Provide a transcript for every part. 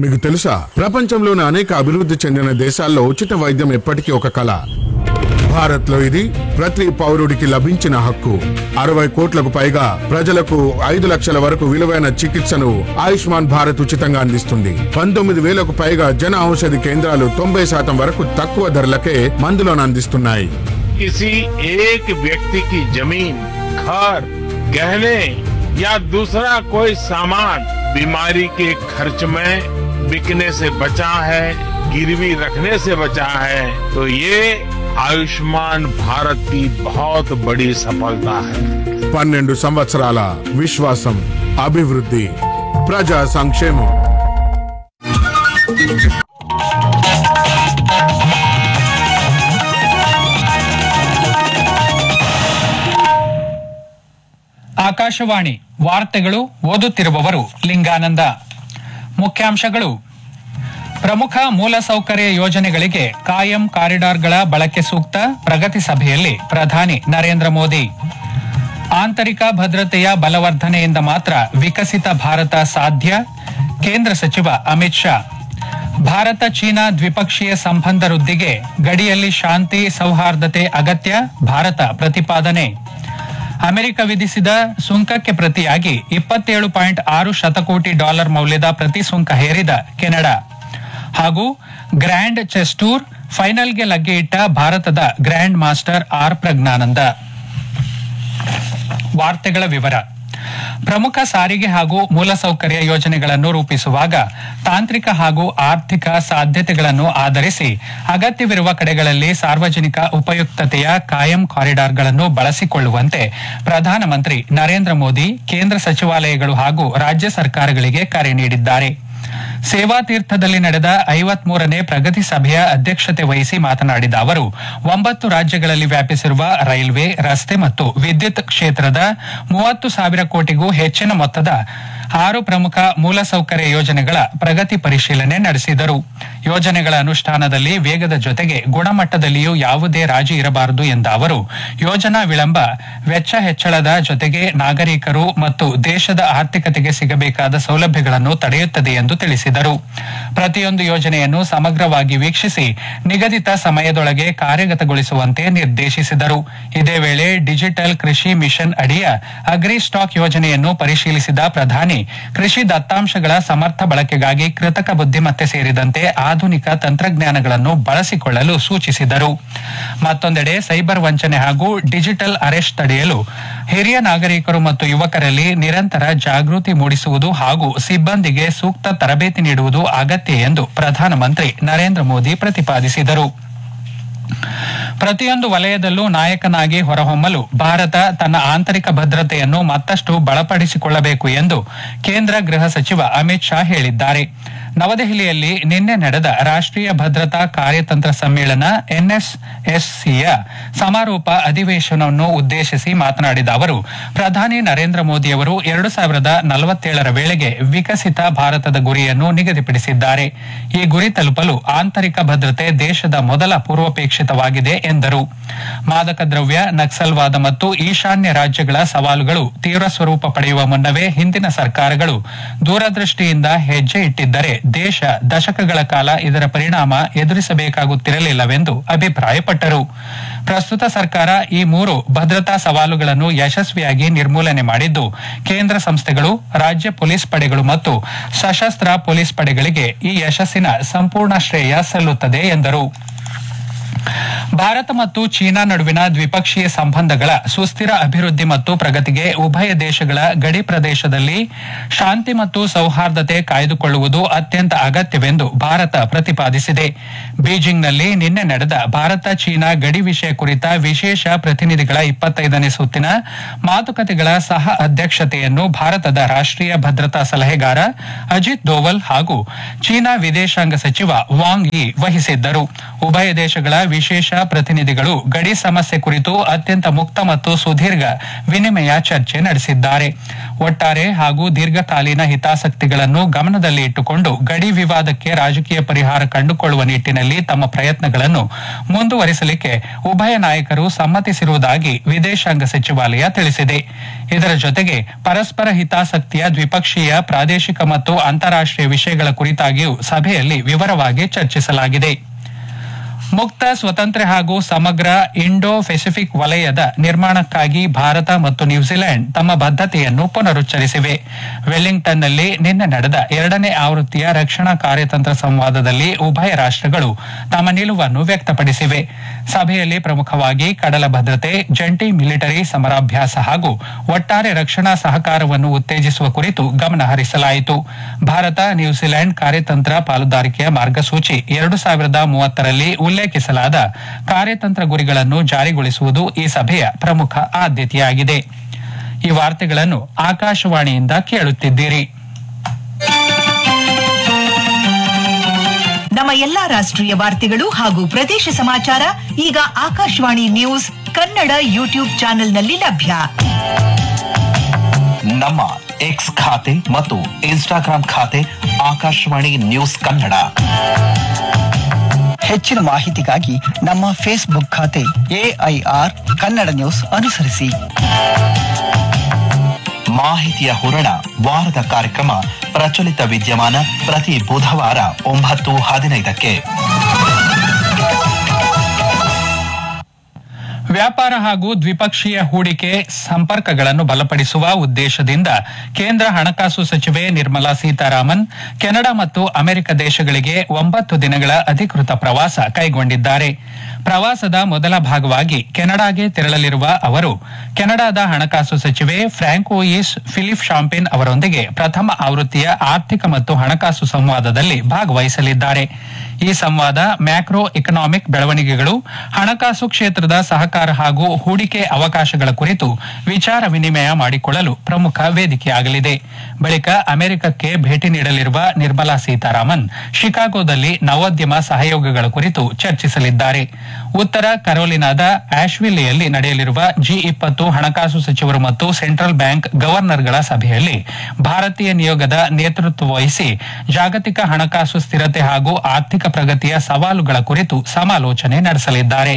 మీకు తెలుసా ప్రపంచంలోని అనేక అభివృద్ధి చెందిన దేశాల్లో ఉచిత వైద్యం ఎప్పటికీ ఒక కళ భారత్ లో ఇది ప్రతి పౌరుడికి లభించిన హక్కు అరవై కోట్లకు పైగా ప్రజలకు ఐదు లక్షల వరకు విలువైన చికిత్సను ఆయుష్మాన్ భారత్ ఉచితంగా అందిస్తుంది పంతొమ్మిది వేలకు పైగా జన ఔషధి కేంద్రాలు తొంభై శాతం వరకు తక్కువ ధరలకే మందులను అందిస్తున్నాయి किसी एक व्यक्ति की जमीन घर गहने या दूसरा कोई सामान बीमारी के खर्च में बिकने से बचा है गिरवी रखने से बचा है तो ये आयुष्मान भारत की बहुत बड़ी सफलता है పన్నెండు సంవత్సరాల విశ్వాసం అభివృద్ధి ప్రజా సంక్షేమం ಆಕಾಶವಾಣಿ ವಾರ್ತೆಗಳು ಓದುತ್ತಿರುವವರು ಲಿಂಗಾನಂದ ಮುಖ್ಯಾಂಶಗಳು ಪ್ರಮುಖ ಮೂಲಸೌಕರ್ಯ ಯೋಜನೆಗಳಿಗೆ ಕಾಯಂ ಕಾರಿಡಾರ್ಗಳ ಬಳಕೆ ಸೂಕ್ತ ಪ್ರಗತಿ ಸಭೆಯಲ್ಲಿ ಪ್ರಧಾನಿ ನರೇಂದ್ರ ಮೋದಿ ಆಂತರಿಕ ಭದ್ರತೆಯ ಬಲವರ್ಧನೆಯಿಂದ ಮಾತ್ರ ವಿಕಸಿತ ಭಾರತ ಸಾಧ್ಯ ಕೇಂದ್ರ ಸಚಿವ ಅಮಿತ್ ಶಾ ಭಾರತ ಚೀನಾ ದ್ವಿಪಕ್ಷೀಯ ಸಂಬಂಧ ವೃದ್ಧಿಗೆ ಗಡಿಯಲ್ಲಿ ಶಾಂತಿ ಸೌಹಾರ್ದತೆ ಅಗತ್ಯ ಭಾರತ ಪ್ರತಿಪಾದನೆ ಅಮೆರಿಕ ವಿಧಿಸಿದ ಸುಂಕಕ್ಕೆ ಪ್ರತಿಯಾಗಿ ಇಪ್ಪತ್ತೇಳು ಪಾಯಿಂಟ್ ಆರು ಶತಕೋಟಿ ಡಾಲರ್ ಮೌಲ್ಯದ ಪ್ರತಿ ಸುಂಕ ಹೇರಿದ ಕೆನಡಾ ಹಾಗೂ ಗ್ರ್ಯಾಂಡ್ ಚೆಸ್ ಟೂರ್ ಫೈನಲ್ಗೆ ಲಗ್ಗೆ ಇಟ್ಟ ಭಾರತದ ಗ್ರ್ಯಾಂಡ್ ಮಾಸ್ಟರ್ ಆರ್ ಪ್ರಜ್ಞಾನಂದ ವಾರ್ತೆಗಳ ವಿವರ ಪ್ರಮುಖ ಸಾರಿಗೆ ಹಾಗೂ ಮೂಲಸೌಕರ್ಯ ಯೋಜನೆಗಳನ್ನು ರೂಪಿಸುವಾಗ ತಾಂತ್ರಿಕ ಹಾಗೂ ಆರ್ಥಿಕ ಸಾಧ್ಯತೆಗಳನ್ನು ಆಧರಿಸಿ ಅಗತ್ಯವಿರುವ ಕಡೆಗಳಲ್ಲಿ ಸಾರ್ವಜನಿಕ ಉಪಯುಕ್ತತೆಯ ಕಾಯಂ ಕಾರಿಡಾರ್ಗಳನ್ನು ಬಳಸಿಕೊಳ್ಳುವಂತೆ ಪ್ರಧಾನಮಂತ್ರಿ ನರೇಂದ್ರ ಮೋದಿ ಕೇಂದ್ರ ಸಚಿವಾಲಯಗಳು ಹಾಗೂ ರಾಜ್ಯ ಸರ್ಕಾರಗಳಿಗೆ ಕರೆ ನೀಡಿದ್ದಾರೆ ಸೇವಾ ತೀರ್ಥದಲ್ಲಿ ನಡೆದ ಐವತ್ಮೂರನೇ ಪ್ರಗತಿ ಸಭೆಯ ಅಧ್ಯಕ್ಷತೆ ವಹಿಸಿ ಮಾತನಾಡಿದ ಅವರು ಒಂಬತ್ತು ರಾಜ್ಯಗಳಲ್ಲಿ ವ್ಯಾಪಿಸಿರುವ ರೈಲ್ವೆ ರಸ್ತೆ ಮತ್ತು ವಿದ್ಯುತ್ ಕ್ಷೇತ್ರದ ಮೂವತ್ತು ಸಾವಿರ ಕೋಟಿಗೂ ಹೆಚ್ಚಿನ ಮೊತ್ತದ ಆರು ಪ್ರಮುಖ ಮೂಲಸೌಕರ್ಯ ಯೋಜನೆಗಳ ಪ್ರಗತಿ ಪರಿಶೀಲನೆ ನಡೆಸಿದರು ಯೋಜನೆಗಳ ಅನುಷ್ಠಾನದಲ್ಲಿ ವೇಗದ ಜೊತೆಗೆ ಗುಣಮಟ್ಟದಲ್ಲಿಯೂ ಯಾವುದೇ ರಾಜಿ ಇರಬಾರದು ಎಂದ ಅವರು ಯೋಜನಾ ವಿಳಂಬ ವೆಚ್ಚ ಹೆಚ್ಚಳದ ಜೊತೆಗೆ ನಾಗರಿಕರು ಮತ್ತು ದೇಶದ ಆರ್ಥಿಕತೆಗೆ ಸಿಗಬೇಕಾದ ಸೌಲಭ್ಯಗಳನ್ನು ತಡೆಯುತ್ತದೆ ಎಂದು ತಿಳಿಸಿದರು ಪ್ರತಿಯೊಂದು ಯೋಜನೆಯನ್ನು ಸಮಗ್ರವಾಗಿ ವೀಕ್ಷಿಸಿ ನಿಗದಿತ ಸಮಯದೊಳಗೆ ಕಾರ್ಯಗತಗೊಳಿಸುವಂತೆ ನಿರ್ದೇಶಿಸಿದರು ಇದೇ ವೇಳೆ ಡಿಜಿಟಲ್ ಕೃಷಿ ಮಿಷನ್ ಅಡಿಯ ಅಗ್ರಿ ಸ್ಟಾಕ್ ಯೋಜನೆಯನ್ನು ಪರಿಶೀಲಿಸಿದ ಪ್ರಧಾನಿ ಕೃಷಿ ದತ್ತಾಂಶಗಳ ಸಮರ್ಥ ಬಳಕೆಗಾಗಿ ಕೃತಕ ಬುದ್ಧಿಮತ್ತೆ ಸೇರಿದಂತೆ ಆಧುನಿಕ ತಂತ್ರಜ್ಞಾನಗಳನ್ನು ಬಳಸಿಕೊಳ್ಳಲು ಸೂಚಿಸಿದರು ಮತ್ತೊಂದೆಡೆ ಸೈಬರ್ ವಂಚನೆ ಹಾಗೂ ಡಿಜಿಟಲ್ ಅರೆಸ್ಟ್ ತಡೆಯಲು ಹಿರಿಯ ನಾಗರಿಕರು ಮತ್ತು ಯುವಕರಲ್ಲಿ ನಿರಂತರ ಜಾಗೃತಿ ಮೂಡಿಸುವುದು ಹಾಗೂ ಸಿಬ್ಬಂದಿಗೆ ಸೂಕ್ತ ತರಬೇತಿ ನೀಡುವುದು ಅಗತ್ಯ ಎಂದು ಪ್ರಧಾನಮಂತ್ರಿ ನರೇಂದ್ರ ಮೋದಿ ಪ್ರತಿಪಾದಿಸಿದರು ಪ್ರತಿಯೊಂದು ವಲಯದಲ್ಲೂ ನಾಯಕನಾಗಿ ಹೊರಹೊಮ್ಮಲು ಭಾರತ ತನ್ನ ಆಂತರಿಕ ಭದ್ರತೆಯನ್ನು ಮತ್ತಷ್ಟು ಬಲಪಡಿಸಿಕೊಳ್ಳಬೇಕು ಎಂದು ಕೇಂದ್ರ ಗೃಹ ಸಚಿವ ಅಮಿತ್ ಶಾ ಹೇಳಿದ್ದಾರೆ ನವದೆಹಲಿಯಲ್ಲಿ ನಿನ್ನೆ ನಡೆದ ರಾಷ್ಟ್ರೀಯ ಭದ್ರತಾ ಕಾರ್ಯತಂತ್ರ ಸಮ್ಮೇಳನ ಎನ್ಎಸ್ಎಸ್ಸಿಯ ಸಮಾರೋಪ ಅಧಿವೇಶನವನ್ನು ಉದ್ದೇಶಿಸಿ ಮಾತನಾಡಿದ ಅವರು ಪ್ರಧಾನಿ ನರೇಂದ್ರ ಮೋದಿಯವರು ಎರಡು ಸಾವಿರದ ನಲವತ್ತೇಳರ ವೇಳೆಗೆ ವಿಕಸಿತ ಭಾರತದ ಗುರಿಯನ್ನು ನಿಗದಿಪಡಿಸಿದ್ದಾರೆ ಈ ಗುರಿ ತಲುಪಲು ಆಂತರಿಕ ಭದ್ರತೆ ದೇಶದ ಮೊದಲ ಪೂರ್ವಪೇಕ್ಷಿತವಾಗಿದೆ ಎಂದರು ಮಾದಕ ದ್ರವ್ಯ ನಕ್ಸಲ್ವಾದ ಮತ್ತು ಈಶಾನ್ಯ ರಾಜ್ಯಗಳ ಸವಾಲುಗಳು ತೀವ್ರ ಸ್ವರೂಪ ಪಡೆಯುವ ಮುನ್ನವೇ ಹಿಂದಿನ ಸರ್ಕಾರಗಳು ದೂರದೃಷ್ಟಿಯಿಂದ ಹೆಜ್ಜೆ ಇಟ್ಟಿದ್ದರೆ ದೇಶ ದಶಕಗಳ ಕಾಲ ಇದರ ಪರಿಣಾಮ ಎದುರಿಸಬೇಕಾಗುತ್ತಿರಲಿಲ್ಲವೆಂದು ಅಭಿಪ್ರಾಯಪಟ್ಟರು ಪ್ರಸ್ತುತ ಸರ್ಕಾರ ಈ ಮೂರು ಭದ್ರತಾ ಸವಾಲುಗಳನ್ನು ಯಶಸ್ವಿಯಾಗಿ ನಿರ್ಮೂಲನೆ ಮಾಡಿದ್ದು ಕೇಂದ್ರ ಸಂಸ್ಥೆಗಳು ರಾಜ್ಯ ಪೊಲೀಸ್ ಪಡೆಗಳು ಮತ್ತು ಸಶಸ್ತ್ರ ಪೊಲೀಸ್ ಪಡೆಗಳಿಗೆ ಈ ಯಶಸ್ಸಿನ ಸಂಪೂರ್ಣ ಶ್ರೇಯ ಸಲ್ಲುತ್ತದೆ ಎಂದರು ಭಾರತ ಮತ್ತು ಚೀನಾ ನಡುವಿನ ದ್ವಿಪಕ್ಷೀಯ ಸಂಬಂಧಗಳ ಸುಸ್ಥಿರ ಅಭಿವೃದ್ಧಿ ಮತ್ತು ಪ್ರಗತಿಗೆ ಉಭಯ ದೇಶಗಳ ಗಡಿ ಪ್ರದೇಶದಲ್ಲಿ ಶಾಂತಿ ಮತ್ತು ಸೌಹಾರ್ದತೆ ಕಾಯ್ದುಕೊಳ್ಳುವುದು ಅತ್ಯಂತ ಅಗತ್ಯವೆಂದು ಭಾರತ ಪ್ರತಿಪಾದಿಸಿದೆ ಬೀಜಿಂಗ್ನಲ್ಲಿ ನಿನ್ನೆ ನಡೆದ ಭಾರತ ಚೀನಾ ಗಡಿ ವಿಷಯ ಕುರಿತ ವಿಶೇಷ ಪ್ರತಿನಿಧಿಗಳ ಇಪ್ಪತ್ತೈದನೇ ಸುತ್ತಿನ ಮಾತುಕತೆಗಳ ಸಹ ಅಧ್ಯಕ್ಷತೆಯನ್ನು ಭಾರತದ ರಾಷ್ಟ್ರೀಯ ಭದ್ರತಾ ಸಲಹೆಗಾರ ಅಜಿತ್ ದೋವಲ್ ಹಾಗೂ ಚೀನಾ ವಿದೇಶಾಂಗ ಸಚಿವ ವಾಂಗ್ ಯಿ ವಹಿಸಿದ್ದರು ಉಭಯ ದೇಶಗಳ ವಿಶೇಷ ಪ್ರತಿನಿಧಿಗಳು ಗಡಿ ಸಮಸ್ಯೆ ಕುರಿತು ಅತ್ಯಂತ ಮುಕ್ತ ಮತ್ತು ಸುದೀರ್ಘ ವಿನಿಮಯ ಚರ್ಚೆ ನಡೆಸಿದ್ದಾರೆ ಒಟ್ಟಾರೆ ಹಾಗೂ ದೀರ್ಘಕಾಲೀನ ಹಿತಾಸಕ್ತಿಗಳನ್ನು ಗಮನದಲ್ಲಿ ಇಟ್ಟುಕೊಂಡು ಗಡಿ ವಿವಾದಕ್ಕೆ ರಾಜಕೀಯ ಪರಿಹಾರ ಕಂಡುಕೊಳ್ಳುವ ನಿಟ್ಟಿನಲ್ಲಿ ತಮ್ಮ ಪ್ರಯತ್ನಗಳನ್ನು ಮುಂದುವರಿಸಲಿಕ್ಕೆ ಉಭಯ ನಾಯಕರು ಸಮ್ಮತಿಸಿರುವುದಾಗಿ ವಿದೇಶಾಂಗ ಸಚಿವಾಲಯ ತಿಳಿಸಿದೆ ಇದರ ಜೊತೆಗೆ ಪರಸ್ಪರ ಹಿತಾಸಕ್ತಿಯ ದ್ವಿಪಕ್ಷೀಯ ಪ್ರಾದೇಶಿಕ ಮತ್ತು ಅಂತಾರಾಷ್ಟೀಯ ವಿಷಯಗಳ ಕುರಿತಾಗಿಯೂ ಸಭೆಯಲ್ಲಿ ವಿವರವಾಗಿ ಚರ್ಚಿಸಲಾಗಿದೆ ಮುಕ್ತ ಸ್ವತಂತ್ರ ಹಾಗೂ ಸಮಗ್ರ ಇಂಡೋ ಪೆಸಿಫಿಕ್ ವಲಯದ ನಿರ್ಮಾಣಕ್ಕಾಗಿ ಭಾರತ ಮತ್ತು ನ್ಯೂಜಿಲೆಂಡ್ ತಮ್ಮ ಬದ್ಧತೆಯನ್ನು ಪುನರುಚ್ಚರಿಸಿವೆ ವೆಲ್ಲಿಂಗ್ಟನ್ನಲ್ಲಿ ನಿನ್ನೆ ನಡೆದ ಎರಡನೇ ಆವೃತ್ತಿಯ ರಕ್ಷಣಾ ಕಾರ್ಯತಂತ್ರ ಸಂವಾದದಲ್ಲಿ ಉಭಯ ರಾಷ್ಟಗಳು ತಮ್ಮ ನಿಲುವನ್ನು ವ್ಯಕ್ತಪಡಿಸಿವೆ ಸಭೆಯಲ್ಲಿ ಪ್ರಮುಖವಾಗಿ ಕಡಲ ಭದ್ರತೆ ಜಂಟಿ ಮಿಲಿಟರಿ ಸಮರಾಭ್ಯಾಸ ಹಾಗೂ ಒಟ್ಟಾರೆ ರಕ್ಷಣಾ ಸಹಕಾರವನ್ನು ಉತ್ತೇಜಿಸುವ ಕುರಿತು ಗಮನ ಹರಿಸಲಾಯಿತು ಭಾರತ ನ್ಯೂಜಿಲೆಂಡ್ ಕಾರ್ಯತಂತ್ರ ಪಾಲುದಾರಿಕೆಯ ಮಾರ್ಗಸೂಚಿ ಎರಡು ಸಾವಿರದ ಮೂವತ್ತರಲ್ಲಿ ಉಲ್ಲೇಖಿಸಲಾದ ಕಾರ್ಯತಂತ್ರ ಗುರಿಗಳನ್ನು ಜಾರಿಗೊಳಿಸುವುದು ಈ ಸಭೆಯ ಪ್ರಮುಖ ಆದ್ಯತೆಯಾಗಿದೆ ಈ ವಾರ್ತೆಗಳನ್ನು ಆಕಾಶವಾಣಿಯಿಂದ ಕೇಳುತ್ತಿದ್ದೀರಿ ನಮ್ಮ ಎಲ್ಲಾ ರಾಷ್ಟ್ರೀಯ ವಾರ್ತೆಗಳು ಹಾಗೂ ಪ್ರದೇಶ ಸಮಾಚಾರ ಈಗ ಆಕಾಶವಾಣಿ ನ್ಯೂಸ್ ಕನ್ನಡ ಯೂಟ್ಯೂಬ್ ಚಾನೆಲ್ನಲ್ಲಿ ಲಭ್ಯ ನಮ್ಮ ಎಕ್ಸ್ ಖಾತೆ ಮತ್ತು ಇನ್ಸ್ಟಾಗ್ರಾಂ ಖಾತೆ ಆಕಾಶವಾಣಿ ನ್ಯೂಸ್ ಕನ್ನಡ ಹೆಚ್ಚಿನ ಮಾಹಿತಿಗಾಗಿ ನಮ್ಮ ಫೇಸ್ಬುಕ್ ಖಾತೆ ಎಐಆರ್ ಕನ್ನಡ ನ್ಯೂಸ್ ಅನುಸರಿಸಿ ಮಾಹಿತಿಯ ಹೂರಣ ವಾರದ ಕಾರ್ಯಕ್ರಮ ಪ್ರಚಲಿತ ವಿದ್ಯಮಾನ ಪ್ರತಿ ಬುಧವಾರ ಒಂಬತ್ತು ಹದಿನೈದಕ್ಕೆ ವ್ಯಾಪಾರ ಹಾಗೂ ದ್ವಿಪಕ್ಷೀಯ ಹೂಡಿಕೆ ಸಂಪರ್ಕಗಳನ್ನು ಬಲಪಡಿಸುವ ಉದ್ದೇಶದಿಂದ ಕೇಂದ್ರ ಹಣಕಾಸು ಸಚಿವೆ ನಿರ್ಮಲಾ ಸೀತಾರಾಮನ್ ಕೆನಡಾ ಮತ್ತು ಅಮೆರಿಕ ದೇಶಗಳಿಗೆ ಒಂಬತ್ತು ದಿನಗಳ ಅಧಿಕೃತ ಪ್ರವಾಸ ಕೈಗೊಂಡಿದ್ದಾರೆ ಪ್ರವಾಸದ ಮೊದಲ ಭಾಗವಾಗಿ ಕೆನಡಾಗೆ ತೆರಳಲಿರುವ ಅವರು ಕೆನಡಾದ ಹಣಕಾಸು ಸಚಿವೆ ಫ್ರಾಂಕೋಯಿಸ್ ಫಿಲಿಪ್ ಶಾಂಪಿನ್ ಅವರೊಂದಿಗೆ ಪ್ರಥಮ ಆವೃತ್ತಿಯ ಆರ್ಥಿಕ ಮತ್ತು ಹಣಕಾಸು ಸಂವಾದದಲ್ಲಿ ಭಾಗವಹಿಸಲಿದ್ದಾರೆ ಈ ಸಂವಾದ ಮ್ಯಾಕ್ರೋ ಎಕನಾಮಿಕ್ ಬೆಳವಣಿಗೆಗಳು ಹಣಕಾಸು ಕ್ಷೇತ್ರದ ಸಹಕಾರ ಹಾಗೂ ಹೂಡಿಕೆ ಅವಕಾಶಗಳ ಕುರಿತು ವಿಚಾರ ವಿನಿಮಯ ಮಾಡಿಕೊಳ್ಳಲು ಪ್ರಮುಖ ವೇದಿಕೆಯಾಗಲಿದೆ ಬಳಿಕ ಅಮೆರಿಕಕ್ಕೆ ಭೇಟಿ ನೀಡಲಿರುವ ನಿರ್ಮಲಾ ಸೀತಾರಾಮನ್ ಶಿಕಾಗೋದಲ್ಲಿ ನವೋದ್ಯಮ ಸಹಯೋಗಗಳ ಕುರಿತು ಚರ್ಚಿಸಲಿದ್ದಾರೆ ಉತ್ತರ ಕರೋಲಿನಾದ ಆಶ್ವಿಲ್ಲೆಯಲ್ಲಿ ನಡೆಯಲಿರುವ ಜಿ ಇಪ್ಪತ್ತು ಹಣಕಾಸು ಸಚಿವರು ಮತ್ತು ಸೆಂಟ್ರಲ್ ಬ್ಯಾಂಕ್ ಗವರ್ನರ್ಗಳ ಸಭೆಯಲ್ಲಿ ಭಾರತೀಯ ನಿಯೋಗದ ನೇತೃತ್ವ ವಹಿಸಿ ಜಾಗತಿಕ ಹಣಕಾಸು ಸ್ಥಿರತೆ ಹಾಗೂ ಆರ್ಥಿಕ ಪ್ರಗತಿಯ ಸವಾಲುಗಳ ಕುರಿತು ಸಮಾಲೋಚನೆ ನಡೆಸಲಿದ್ದಾರೆ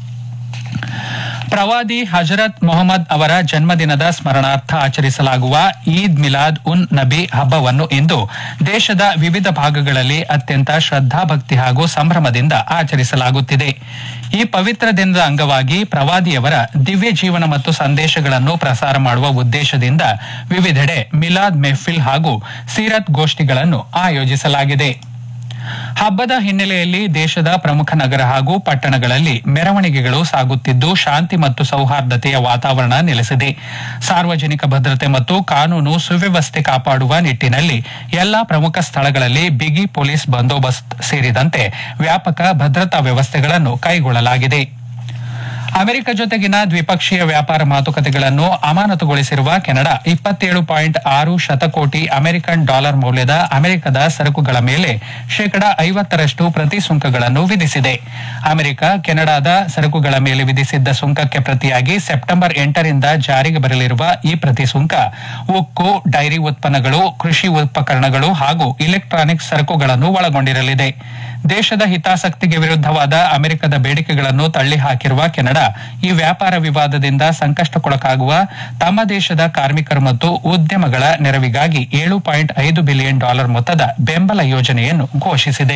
ಪ್ರವಾದಿ ಹಜರತ್ ಮೊಹಮ್ಮದ್ ಅವರ ಜನ್ಮದಿನದ ಸ್ಮರಣಾರ್ಥ ಆಚರಿಸಲಾಗುವ ಈದ್ ಮಿಲಾದ್ ಉನ್ ನಬಿ ಹಬ್ಬವನ್ನು ಇಂದು ದೇಶದ ವಿವಿಧ ಭಾಗಗಳಲ್ಲಿ ಅತ್ಯಂತ ಶ್ರದ್ಧಾಭಕ್ತಿ ಹಾಗೂ ಸಂಭ್ರಮದಿಂದ ಆಚರಿಸಲಾಗುತ್ತಿದೆ ಈ ಪವಿತ್ರ ದಿನದ ಅಂಗವಾಗಿ ಪ್ರವಾದಿಯವರ ದಿವ್ಯ ಜೀವನ ಮತ್ತು ಸಂದೇಶಗಳನ್ನು ಪ್ರಸಾರ ಮಾಡುವ ಉದ್ದೇಶದಿಂದ ವಿವಿಧೆಡೆ ಮಿಲಾದ್ ಮೆಹ್ಫಿಲ್ ಹಾಗೂ ಸೀರತ್ ಗೋಷ್ಠಿಗಳನ್ನು ಆಯೋಜಿಸಲಾಗಿದೆ ಹಬ್ಬದ ಹಿನ್ನೆಲೆಯಲ್ಲಿ ದೇಶದ ಪ್ರಮುಖ ನಗರ ಹಾಗೂ ಪಟ್ಟಣಗಳಲ್ಲಿ ಮೆರವಣಿಗೆಗಳು ಸಾಗುತ್ತಿದ್ದು ಶಾಂತಿ ಮತ್ತು ಸೌಹಾರ್ದತೆಯ ವಾತಾವರಣ ನೆಲೆಸಿದೆ ಸಾರ್ವಜನಿಕ ಭದ್ರತೆ ಮತ್ತು ಕಾನೂನು ಸುವ್ಯವಸ್ಥೆ ಕಾಪಾಡುವ ನಿಟ್ಟಿನಲ್ಲಿ ಎಲ್ಲಾ ಪ್ರಮುಖ ಸ್ಥಳಗಳಲ್ಲಿ ಬಿಗಿ ಪೊಲೀಸ್ ಬಂದೋಬಸ್ತ್ ಸೇರಿದಂತೆ ವ್ಯಾಪಕ ಭದ್ರತಾ ವ್ಯವಸ್ಥೆಗಳನ್ನು ಕೈಗೊಳ್ಳಲಾಗಿದೆ ಅಮೆರಿಕ ಜೊತೆಗಿನ ದ್ವಿಪಕ್ಷೀಯ ವ್ಯಾಪಾರ ಮಾತುಕತೆಗಳನ್ನು ಅಮಾನತುಗೊಳಿಸಿರುವ ಕೆನಡಾ ಇಪ್ಪತ್ತೇಳು ಪಾಯಿಂಟ್ ಆರು ಶತಕೋಟಿ ಅಮೆರಿಕನ್ ಡಾಲರ್ ಮೌಲ್ಯದ ಅಮೆರಿಕದ ಸರಕುಗಳ ಮೇಲೆ ಶೇಕಡಾ ಐವತ್ತರಷ್ಟು ಪ್ರತಿ ಸುಂಕಗಳನ್ನು ವಿಧಿಸಿದೆ ಅಮೆರಿಕ ಕೆನಡಾದ ಸರಕುಗಳ ಮೇಲೆ ವಿಧಿಸಿದ್ದ ಸುಂಕಕ್ಕೆ ಪ್ರತಿಯಾಗಿ ಸೆಪ್ಟೆಂಬರ್ ಎಂಟರಿಂದ ಜಾರಿಗೆ ಬರಲಿರುವ ಈ ಪ್ರತಿ ಸುಂಕ ಉಕ್ಕು ಡೈರಿ ಉತ್ಪನ್ನಗಳು ಕೃಷಿ ಉಪಕರಣಗಳು ಹಾಗೂ ಇಲೆಕ್ಟ್ರಾನಿಕ್ಸ್ ಸರಕುಗಳನ್ನು ಒಳಗೊಂಡಿರಲಿದೆ ದೇಶದ ಹಿತಾಸಕ್ತಿಗೆ ವಿರುದ್ಧವಾದ ಅಮೆರಿಕದ ಬೇಡಿಕೆಗಳನ್ನು ತಳ್ಳಿಹಾಕಿರುವ ಕೆನಡಾ ಈ ವ್ಯಾಪಾರ ವಿವಾದದಿಂದ ಸಂಕಷ್ಟಕ್ಕೊಳಗಾಗುವ ತಮ್ಮ ದೇಶದ ಕಾರ್ಮಿಕರು ಮತ್ತು ಉದ್ಯಮಗಳ ನೆರವಿಗಾಗಿ ಏಳು ಪಾಯಿಂಟ್ ಐದು ಬಿಲಿಯನ್ ಡಾಲರ್ ಮೊತ್ತದ ಬೆಂಬಲ ಯೋಜನೆಯನ್ನು ಘೋಷಿಸಿದೆ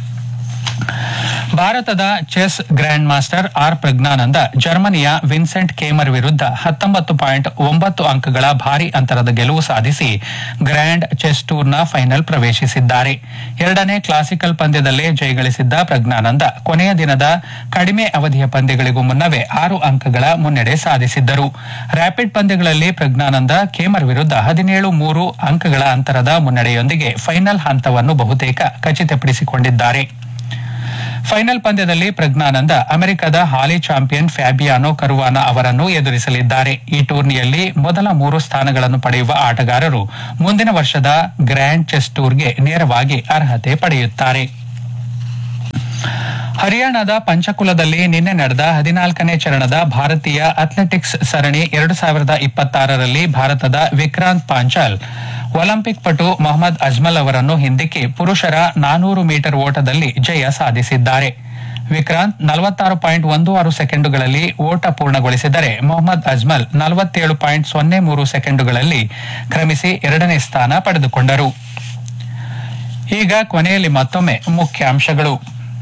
ಭಾರತದ chess grandmaster R Praggnanandhaa ಜರ್ಮನಿಯ ವಿನ್ಸೆಂಟ್ ಕೇಮರ್ ವಿರುದ್ಧ ಹತ್ತೊಂಬತ್ತು ಪಾಯಿಂಟ್ ಒಂಬತ್ತು ಅಂಕಗಳ ಭಾರಿ ಅಂತರದ ಗೆಲುವು ಸಾಧಿಸಿ ಗ್ರ್ಯಾಂಡ್ ಚೆಸ್ ಟೂರ್ನ ಫೈನಲ್ ಪ್ರವೇಶಿಸಿದ್ದಾರೆ ಎರಡನೇ ಕ್ಲಾಸಿಕಲ್ ಪಂದ್ಯದಲ್ಲೇ ಜಯಗಳಿಸಿದ್ದ ಪ್ರಜ್ಞಾನಂದ ಕೊನೆಯ ದಿನದ ಕಡಿಮೆ ಅವಧಿಯ ಪಂದ್ಯಗಳಿಗೂ ಮುನ್ನವೇ ಆರು ಅಂಕಗಳ ಮುನ್ನಡೆ ಸಾಧಿಸಿದ್ದರು ರ್ಯಾಪಿಡ್ ಪಂದ್ಯಗಳಲ್ಲಿ ಪ್ರಜ್ಞಾನಂದ ಕೇಮರ್ ವಿರುದ್ಧ ಹದಿನೇಳು ಮೂರು ಅಂಕಗಳ ಅಂತರದ ಮುನ್ನಡೆಯೊಂದಿಗೆ ಫೈನಲ್ ಹಂತವನ್ನು ಬಹುತೇಕ ಖಚಿತಪಡಿಸಿಕೊಂಡಿದ್ದಾರೆ ಫೈನಲ್ ಪಂದ್ಯದಲ್ಲಿ ಪ್ರಜ್ಞಾನಂದ ಅಮೆರಿಕದ ಹಾಲಿ ಚಾಂಪಿಯನ್ ಫ್ಯಾಬಿಯಾನೋ ಕರುವಾನ ಅವರನ್ನು ಎದುರಿಸಲಿದ್ದಾರೆ ಈ ಟೂರ್ನಿಯಲ್ಲಿ ಮೊದಲ ಮೂರು ಸ್ಥಾನಗಳನ್ನು ಪಡೆಯುವ ಆಟಗಾರರು ಮುಂದಿನ ವರ್ಷದ ಗ್ರ್ಯಾಂಡ್ ಚೆಸ್ ಟೂರ್ಗೆ ನೇರವಾಗಿ ಅರ್ಹತೆ ಪಡೆಯುತ್ತಾರೆ ಹರಿಯಾಣದ ಪಂಚಕುಲದಲ್ಲಿ ನಿನ್ನೆ ನಡೆದ ಹದಿನಾಲ್ಕನೇ ಚರಣದ ಭಾರತೀಯ ಅಥ್ಲೆಟಿಕ್ಸ್ ಸರಣಿ ಎರಡು ಸಾವಿರದ ಇಪ್ಪತ್ತಾರರಲ್ಲಿ ಭಾರತದ ವಿಕ್ರಾಂತ್ ಪಾಂಚಾಲ್ ಒಲಿಂಪಿಕ್ ಪಟು ಮೊಹಮ್ಮದ್ ಅಜ್ಮಲ್ ಅವರನ್ನು ಹಿಂದಿಕ್ಕಿ ಪುರುಷರ ನಾನೂರು ಮೀಟರ್ ಓಟದಲ್ಲಿ ಜಯ ಸಾಧಿಸಿದ್ದಾರೆ ವಿಕ್ರಾಂತ್ ನಲವತ್ತಾರು ಪಾಯಿಂಟ್ ಒಂದು ಆರು ಸೆಕೆಂಡುಗಳಲ್ಲಿ ಓಟ ಪೂರ್ಣಗೊಳಿಸಿದರೆ ಮೊಹಮ್ಮದ್ ಅಜ್ಮಲ್ ನಲವತ್ತೇಳು ಪಾಯಿಂಟ್ ಸೊನ್ನೆ ಮೂರು ಸೆಕೆಂಡುಗಳಲ್ಲಿ ಕ್ರಮಿಸಿ ಎರಡನೇ ಸ್ಥಾನ ಪಡೆದುಕೊಂಡರು ಈಗ ಕೊನೆಯಲ್ಲಿ ಮತ್ತೊಮ್ಮೆ ಮುಖ್ಯಾಂಶಗಳು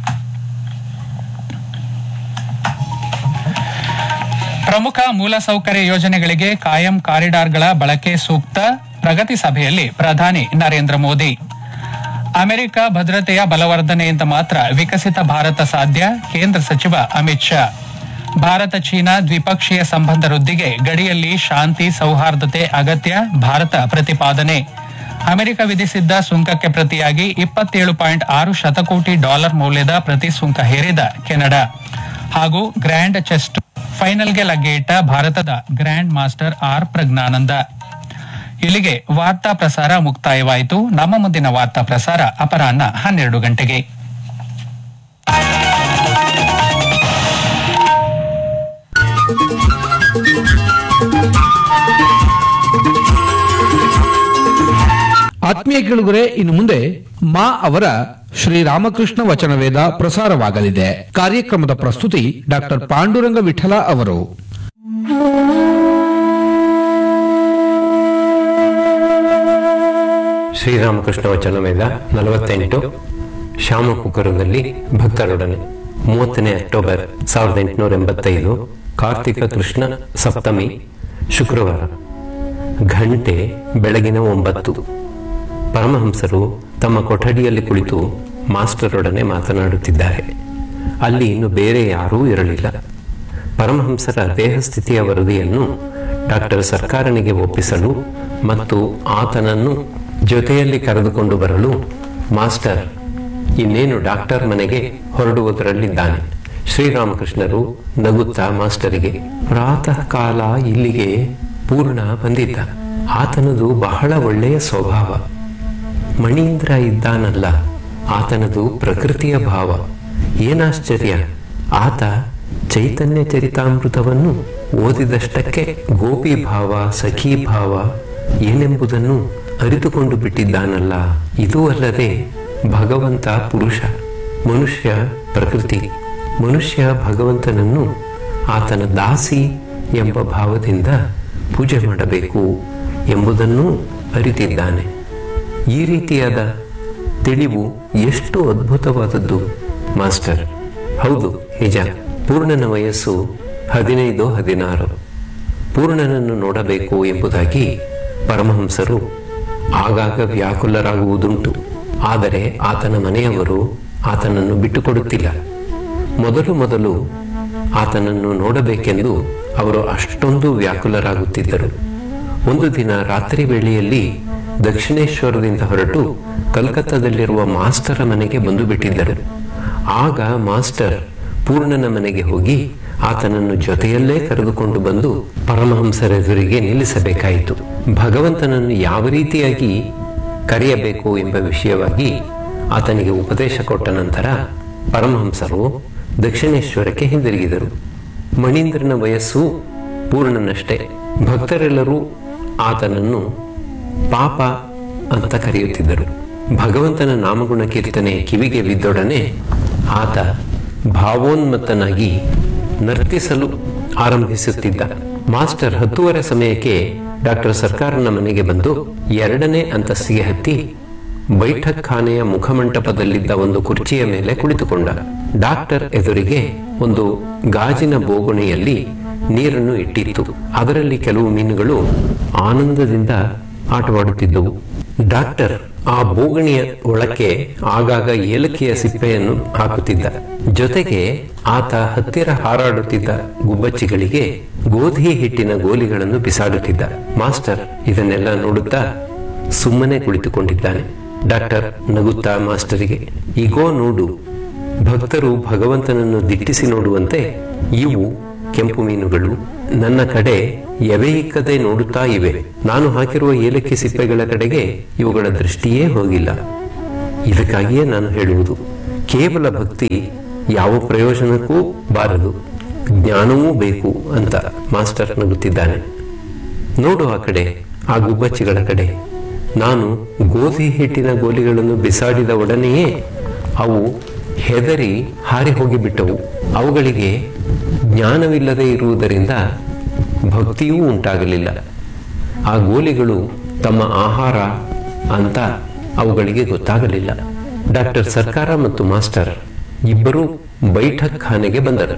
ಪ್ರಮುಖ ಮೂಲಸೌಕರ್ಯ ಯೋಜನೆಗಳಿಗೆ ಕಾಯಂ ಕಾರಿಡಾರ್ಗಳ ಬಳಕೆ ಸೂಕ್ತ ಪ್ರಗತಿ ಸಭೆಯಲ್ಲಿ ಪ್ರಧಾನಿ ನರೇಂದ್ರ ಮೋದಿ ಅಮೆರಿಕ ಭದ್ರತೆಯ ಬಲವರ್ಧನೆಯಿಂದ ಮಾತ್ರ ವಿಕಸಿತ ಭಾರತ ಸಾಧ್ಯ ಕೇಂದ್ರ ಸಚಿವ ಅಮಿತ್ ಶಾ ಭಾರತ ಚೀನಾ ದ್ವಿಪಕ್ಷೀಯ ಸಂಬಂಧ ವೃದ್ಧಿಗೆ ಗಡಿಯಲ್ಲಿ ಶಾಂತಿ ಸೌಹಾರ್ದತೆ ಅಗತ್ಯ ಭಾರತ ಪ್ರತಿಪಾದನೆ ಅಮೆರಿಕ ವಿಧಿಸಿದ್ದ ಸುಂಕಕ್ಕೆ ಪ್ರತಿಯಾಗಿ ಇಪ್ಪತ್ತೇಳು ಪಾಯಿಂಟ್ ಆರು ಶತಕೋಟಿ ಡಾಲರ್ ಮೌಲ್ಯದ ಪ್ರತಿ ಸುಂಕ ಹೇರಿದ ಕೆನಡಾ ಹಾಗೂ ಗ್ರ್ಯಾಂಡ್ ಚೆಸ್ಟ್ ಫೈನಲ್ಗೆ ಲಗ್ಗೆಯಿಟ್ಟ ಭಾರತದ ಗ್ರ್ಯಾಂಡ್ ಮಾಸ್ಟರ್ ಆರ್ ಪ್ರಜ್ಞಾನಂದ ಇಲ್ಲಿಗೆ ವಾರ್ತಾ ಪ್ರಸಾರ ಮುಕ್ತಾಯವಾಯಿತು ನಮ್ಮ ಮುಂದಿನ ವಾರ್ತಾ ಪ್ರಸಾರ ಅಪರಾಹ್ನ ಹನ್ನೆರಡು ಗಂಟೆಗೆ ಆತ್ಮೀಯ ಕೇಳುಗರೆ ಇನ್ನು ಮುಂದೆ ಮಾ ಅವರ ಶ್ರೀರಾಮಕೃಷ್ಣ ವಚನವೇದ ಪ್ರಸಾರವಾಗಲಿದೆ ಕಾರ್ಯಕ್ರಮದ ಪ್ರಸ್ತುತಿ ಡಾಕ್ಟರ್ ಪಾಂಡುರಂಗ ವಿಠಲ ಅವರು ಶ್ರೀರಾಮಕೃಷ್ಣ ವಚನವೇದ ನಲವತ್ತೆಂಟು ಶ್ಯಾಮಪುಕರದಲ್ಲಿ ಭಕ್ತರೊಡನೆ ಮೂವತ್ತನೇ ಅಕ್ಟೋಬರ್ ಸಾವಿರದ ಎಂಟುನೂರ ಎಂಬತ್ತೈದು ಕಾರ್ತಿಕ ಕೃಷ್ಣ ಸಪ್ತಮಿ ಶುಕ್ರವಾರ ಘಂಟೆ ಬೆಳಗಿನ ಒಂಬತ್ತು ಪರಮಹಂಸರು ತಮ್ಮ ಕೊಠಡಿಯಲ್ಲಿ ಕುಳಿತು ಮಾಸ್ಟರೊಡನೆ ಮಾತನಾಡುತ್ತಿದ್ದಾರೆ ಅಲ್ಲಿ ಇನ್ನು ಬೇರೆ ಯಾರೂ ಇರಲಿಲ್ಲ ಪರಮಹಂಸರ ದೇಹಸ್ಥಿತಿಯ ವರದಿಯನ್ನು ಡಾಕ್ಟರ್ ಸರ್ಕಾರನಿಗೆ ಒಪ್ಪಿಸಲು ಮತ್ತು ಆತನನ್ನು ಜೊತೆಯಲ್ಲಿ ಕರೆದುಕೊಂಡು ಬರಲು ಮಾಸ್ಟರ್ ಇನ್ನೇನು ಡಾಕ್ಟರ್ ಮನೆಗೆ ಹೊರಡುವುದರಲ್ಲಿದ್ದಾನೆ ಶ್ರೀರಾಮಕೃಷ್ಣರು ನಗುತ್ತಾ ಮಾಸ್ಟರಿಗೆ ಪ್ರಾತಃ ಕಾಲ ಇಲ್ಲಿಗೆ ಪೂರ್ಣ ಬಂದಿದ್ದ ಆತನದು ಬಹಳ ಒಳ್ಳೆಯ ಸ್ವಭಾವ ಮಣೀಂದ್ರ ಇದ್ದಾನಲ್ಲ ಆತನದು ಪ್ರಕೃತಿಯ ಭಾವ ಏನಾಶ್ಚರ್ಯ ಆತ ಚೈತನ್ಯ ಚರಿತಾಮೃತವನ್ನು ಓದಿದಷ್ಟಕ್ಕೆ ಗೋಪಿ ಭಾವ ಸಖಿ ಭಾವ ಏನೆಂಬುದನ್ನು ಅರಿತುಕೊಂಡು ಬಿಟ್ಟಿದ್ದಾನಲ್ಲ ಇದೂ ಅಲ್ಲದೆ ಭಗವಂತ ಪುರುಷ ಮನುಷ್ಯ ಪ್ರಕೃತಿ ಮನುಷ್ಯ ಭಗವಂತನನ್ನು ಆತನ ದಾಸಿ ಎಂಬ ಭಾವದಿಂದ ಪೂಜೆ ಮಾಡಬೇಕು ಎಂಬುದನ್ನು ಅರಿತಿದ್ದಾನೆ ಈ ರೀತಿಯಾದ ತಿಳಿವು ಎಷ್ಟು ಅದ್ಭುತವಾದದ್ದು ಮಾಸ್ಟರ್ ಹೌದು ನಿಜ ಪೂರ್ಣನ ವಯಸ್ಸು ಹದಿನೈದು ಹದಿನಾರು ಪೂರ್ಣನನ್ನು ನೋಡಬೇಕು ಎಂಬುದಾಗಿ ಪರಮಹಂಸರು ಆಗಾಗ ವ್ಯಾಕುಲರಾಗುವುದುಂಟು ಆದರೆ ಆತನ ಮನೆಯವರು ಆತನನ್ನು ಬಿಟ್ಟುಕೊಡುತ್ತಿಲ್ಲ ಮೊದಲು ಮೊದಲು ಆತನನ್ನು ನೋಡಬೇಕೆಂದು ಅವರು ಅಷ್ಟೊಂದು ವ್ಯಾಕುಲರಾಗುತ್ತಿದ್ದರು ಒಂದು ದಿನ ರಾತ್ರಿ ವೇಳೆಯಲ್ಲಿ ದಕ್ಷಿಣೇಶ್ವರದಿಂದ ಹೊರಟು ಕಲ್ಕತ್ತಾದಲ್ಲಿರುವ ಮಾಸ್ಟರ ಮನೆಗೆ ಬಂದು ಬಿಟ್ಟಿದ್ದರು ಆಗ ಮಾಸ್ಟರ್ ಪೂರ್ಣನ ಮನೆಗೆ ಹೋಗಿ ಆತನನ್ನು ಜೊತೆಯಲ್ಲೇ ಕರೆದುಕೊಂಡು ಬಂದು ಪರಮಹಂಸರೆದುರಿಗೆ ನಿಲ್ಲಿಸಬೇಕಾಯಿತು ಭಗವಂತನನ್ನು ಯಾವ ರೀತಿಯಾಗಿ ಕರೆಯಬೇಕು ಎಂಬ ವಿಷಯವಾಗಿ ಆತನಿಗೆ ಉಪದೇಶ ಕೊಟ್ಟ ನಂತರ ಪರಮಹಂಸರು ದಕ್ಷಿಣೇಶ್ವರಕ್ಕೆ ಹಿಂದಿರುಗಿದರು ಮಣೀಂದ್ರನ ವಯಸ್ಸು ಪೂರ್ಣನಷ್ಟೇ ಭಕ್ತರೆಲ್ಲರೂ ಆತನನ್ನು ಪಾಪ ಅಂತ ಕರೆಯುತ್ತಿದ್ದರು ಭಗವಂತನ ನಾಮಗುಣ ಕೀರ್ತನೆ ಕಿವಿಗೆ ಬಿದ್ದೊಡನೆ ಆತ ಭಾವೋನ್ಮತ್ತನಾಗಿ ನರ್ತಿಸಲು ಆರಂಭಿಸುತ್ತಿದ್ದ ಮಾಸ್ಟರ್ ಹತ್ತುವರೆ ಸಮಯಕ್ಕೆ ಡಾಕ್ಟರ್ ಸರ್ಕಾರನ ಮನೆಗೆ ಬಂದು ಎರಡನೇ ಅಂತಸ್ತಿಗೆ ಹತ್ತಿ ಬೈಠಕ್ ಖಾನೆಯ ಮುಖಮಂಟಪದಲ್ಲಿದ್ದ ಒಂದು ಕುರ್ಚಿಯ ಮೇಲೆ ಕುಳಿತುಕೊಂಡ ಡಾಕ್ಟರ್ ಎದುರಿಗೆ ಒಂದು ಗಾಜಿನ ಬೋಗುಣಿಯಲ್ಲಿ ನೀರನ್ನು ಇಟ್ಟಿತ್ತು ಅದರಲ್ಲಿ ಕೆಲವು ಮೀನುಗಳು ಆನಂದದಿಂದ ಆಟವಾಡುತ್ತಿದ್ದವು ಡಾಕ್ಟರ್ ಆ ಬೋಗಣಿಯ ಒಳಕ್ಕೆ ಆಗಾಗ ಏಲಕ್ಕಿಯ ಸಿಪ್ಪೆಯನ್ನು ಹಾಕುತ್ತಿದ್ದ ಜೊತೆಗೆ ಆತ ಹತ್ತಿರ ಹಾರಾಡುತ್ತಿದ್ದ ಗುಬ್ಬಚ್ಚಿಗಳಿಗೆ ಗೋಧಿ ಹಿಟ್ಟಿನ ಗೋಲಿಗಳನ್ನು ಬಿಸಾಡುತ್ತಿದ್ದ ಮಾಸ್ಟರ್ ಇದನ್ನೆಲ್ಲ ನೋಡುತ್ತಾ ಸುಮ್ಮನೆ ಕುಳಿತುಕೊಂಡಿದ್ದಾನೆ ಡಾಕ್ಟರ್ ನಗುತ್ತಾ ಮಾಸ್ಟರಿಗೆ ಈಗೋ ನೋಡು ಭಕ್ತರು ಭಗವಂತನನ್ನು ದಿಟ್ಟಿಸಿ ನೋಡುವಂತೆ ಇವು ಕೆಂಪು ಮೀನುಗಳು ನನ್ನ ಕಡೆ ಎವೆ ಇಕ್ಕದೆ ನೋಡುತ್ತಾ ಇವೆ ನಾನು ಹಾಕಿರುವ ಏಲಕ್ಕಿ ಸಿಪ್ಪೆಗಳ ಕಡೆಗೆ ಇವುಗಳ ದೃಷ್ಟಿಯೇ ಹೋಗಿಲ್ಲ ಇದಕ್ಕಾಗಿಯೇ ನಾನು ಹೇಳುವುದು ಕೇವಲ ಭಕ್ತಿ ಯಾವ ಪ್ರಯೋಜನಕ್ಕೂ ಬಾರದು ಜ್ಞಾನವೂ ಬೇಕು ಅಂತ ಮಾಸ್ಟರ್ ನಗುತ್ತಿದ್ದಾನೆ ನೋಡು ಆ ಕಡೆ ಆ ಗುಬ್ಬಚ್ಚಿಗಳ ಕಡೆ ನಾನು ಗೋಧಿ ಹಿಟ್ಟಿನ ಗೋಲಿಗಳನ್ನು ಬಿಸಾಡಿದ ಒಡನೆಯೇ ಅವು ಹೆದರಿ ಹಾರಿ ಹೋಗಿಬಿಟ್ಟವು ಅವುಗಳಿಗೆ ಜ್ಞಾನವಿಲ್ಲದೆ ಇರುವುದರಿಂದ ಭಕ್ತಿಯೂ ಉಂಟಾಗಲಿಲ್ಲ ಆ ಗೋಲಿಗಳು ತಮ್ಮ ಆಹಾರ ಅಂತ ಅವುಗಳಿಗೆ ಗೊತ್ತಾಗಲಿಲ್ಲ ಡಾಕ್ಟರ್ ಸರ್ಕಾರ ಮತ್ತು ಮಾಸ್ಟರ್ ಇಬ್ಬರೂ ಬೈಠಕ್ ಖಾನೆಗೆ ಬಂದರು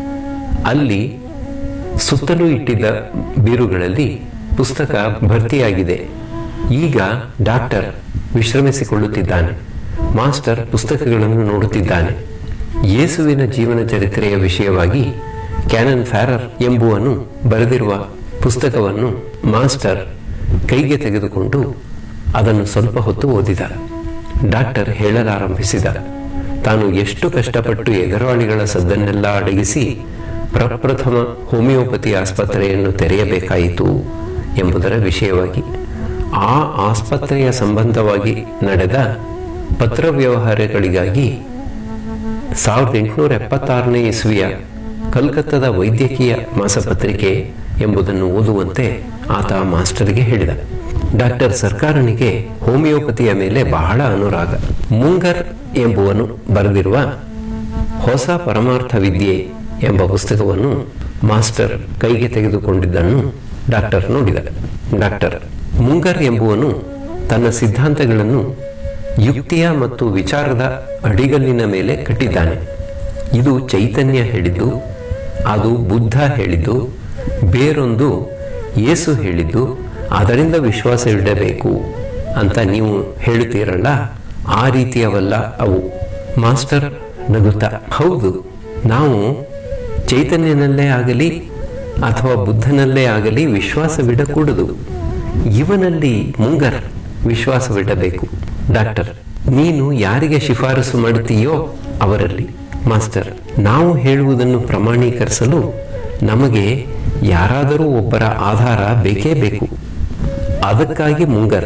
ಅಲ್ಲಿ ಸುತ್ತಲೂ ಇಟ್ಟಿದ್ದ ಬೀರುಗಳಲ್ಲಿ ಪುಸ್ತಕ ಭರ್ತಿಯಾಗಿದೆ ಈಗ ಡಾಕ್ಟರ್ ವಿಶ್ರಮಿಸಿಕೊಳ್ಳುತ್ತಿದ್ದಾನೆ ಮಾಸ್ಟರ್ ಪುಸ್ತಕಗಳನ್ನು ನೋಡುತ್ತಿದ್ದಾನೆ ಯೇಸುವಿನ ಜೀವನ ಚರಿತ್ರೆಯ ವಿಷಯವಾಗಿ ಕ್ಯಾನನ್ ಫ್ಯಾರರ್ ಎಂಬುವನು ಬರೆದಿರುವ ಪುಸ್ತಕವನ್ನು ಮಾಸ್ಟರ್ ಕೈಗೆ ತೆಗೆದುಕೊಂಡು ಅದನ್ನು ಸ್ವಲ್ಪ ಹೊತ್ತು ಓದಿದ ಡಾಕ್ಟರ್ ಹೇಳಲಾರಂಭಿಸಿದ ತಾನು ಎಷ್ಟು ಕಷ್ಟಪಟ್ಟು ಎದುರಾಳಿಗಳ ಸದ್ದನ್ನೆಲ್ಲ ಅಡಗಿಸಿ ಪ್ರಪ್ರಥಮ ಹೋಮಿಯೋಪತಿ ಆಸ್ಪತ್ರೆಯನ್ನು ತೆರೆಯಬೇಕಾಯಿತು ಎಂಬುದರ ವಿಷಯವಾಗಿ ಆ ಆಸ್ಪತ್ರೆಯ ಸಂಬಂಧವಾಗಿ ನಡೆದ ಪತ್ರ ವ್ಯವಹಾರಗಳಿಗಾಗಿ ಸಾವಿರದ ಎಂಟುನೂರ ಎಪ್ಪತ್ತಾರನೇ ಇಸ್ವಿಯ ಕಲ್ಕತ್ತಾದ ವೈದ್ಯಕೀಯ ಮಾಸಪತ್ರಿಕೆ ಎಂಬುದನ್ನು ಓದುವಂತೆ ಆತ ಮಾಸ್ಟರ್ಗೆ ಹೇಳಿದ ಡಾಕ್ಟರ್ ಸರ್ಕಾರನಿಗೆ ಹೋಮಿಯೋಪತಿಯ ಮೇಲೆ ಬಹಳ ಅನುರಾಗ ಮುಂಗರ್ ಎಂಬುವನು ಬರೆದಿರುವ ಹೊಸ ಪರಮಾರ್ಥ ವಿದ್ಯೆ ಎಂಬ ಪುಸ್ತಕವನ್ನು ಮಾಸ್ಟರ್ ಕೈಗೆ ತೆಗೆದುಕೊಂಡಿದ್ದನ್ನು ಡಾಕ್ಟರ್ ನೋಡಿದ ಡಾಕ್ಟರ್ ಮುಂಗರ್ ಎಂಬುವನು ತನ್ನ ಸಿದ್ಧಾಂತಗಳನ್ನು ಯುಕ್ತಿಯ ಮತ್ತು ವಿಚಾರದ ಅಡಿಗಲ್ಲಿನ ಮೇಲೆ ಕಟ್ಟಿದ್ದಾನೆ ಇದು ಚೈತನ್ಯ ಹೇಳಿದ್ದು ಅದು ಬುದ್ಧ ಹೇಳಿದ್ದು ಬೇರೊಂದು ಯೇಸು ಹೇಳಿದ್ದು ಅದರಿಂದ ವಿಶ್ವಾಸವಿಡಬೇಕು ಅಂತ ನೀವು ಹೇಳುತ್ತೀರಲ್ಲ ಆ ರೀತಿಯವಲ್ಲ ಅವು ಮಾಸ್ಟರ್ ನಗುತ್ತಾ ಹೌದು ನಾವು ಚೈತನ್ಯನಲ್ಲೇ ಆಗಲಿ ಅಥವಾ ಬುದ್ಧನಲ್ಲೇ ಆಗಲಿ ವಿಶ್ವಾಸವಿಡಕೂಡದು ಇವನಲ್ಲಿ ಮುಂಗರ್ ವಿಶ್ವಾಸವಿಡಬೇಕು ಡಾಕ್ಟರ್ ನೀನು ಯಾರಿಗೆ ಶಿಫಾರಸು ಮಾಡುತ್ತೀಯೋ ಅವರಲ್ಲಿ ಮಾಸ್ಟರ್ ನಾವು ಹೇಳುವುದನ್ನು ಪ್ರಮಾಣೀಕರಿಸಲು ನಮಗೆ ಯಾರಾದರೂ ಒಬ್ಬರ ಆಧಾರ ಬೇಕೇ ಬೇಕು ಅದಕ್ಕಾಗಿ ಮುಂಗರ್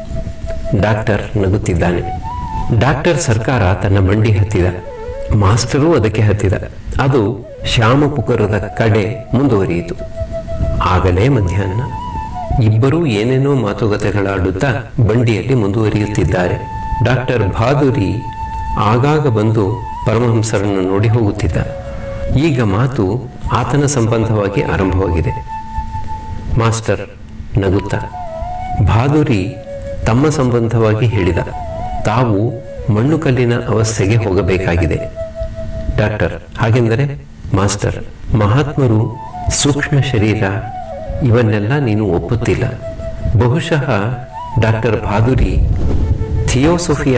ಡಾಕ್ಟರ್ ನಗುತ್ತಿದ್ದಾನೆ ಡಾಕ್ಟರ್ ಸರ್ಕಾರ ತನ್ನ ಬಂಡಿ ಹತ್ತಿದ ಮಾಸ್ಟರು ಅದಕ್ಕೆ ಹತ್ತಿದ ಅದು ಶ್ಯಾಮಪುಕರದ ಕಡೆ ಮುಂದುವರಿಯಿತು ಆಗಲೇ ಮಧ್ಯಾಹ್ನ ಇಬ್ಬರೂ ಏನೇನೋ ಮಾತುಕತೆಗಳಾಡುತ್ತಾ ಬಂಡಿಯಲ್ಲಿ ಮುಂದುವರಿಯುತ್ತಿದ್ದಾರೆ ಡಾಕ್ಟರ್ ಭಾದುರಿ ಆಗಾಗ ಬಂದು ಪರಮಹಂಸರನ್ನು ನೋಡಿ ಹೋಗುತ್ತಿದ್ದ ಈಗ ಮಾತು ಆತನ ಸಂಬಂಧವಾಗಿ ಆರಂಭವಾಗಿದೆ ಮಾಸ್ಟರ್ ನಗುತ್ತಾ ಭಾದುರಿ ತಮ್ಮ ಸಂಬಂಧವಾಗಿ ಹೇಳಿದ ತಾವು ಮಣ್ಣು ಕಲ್ಲಿನ ಅವಸ್ಥೆಗೆ ಹೋಗಬೇಕಾಗಿದೆ ಡಾಕ್ಟರ್ ಹಾಗೆಂದರೆ ಮಾಸ್ಟರ್ ಮಹಾತ್ಮರು ಸೂಕ್ಷ್ಮ ಶರೀರ ಇವನ್ನೆಲ್ಲ ನೀನು ಒಪ್ಪುತ್ತಿಲ್ಲ ಬಹುಶಃ ಡಾಕ್ಟರ್ ಭಾದುರಿ ಥಿಯೋಸೋಫಿಯಾ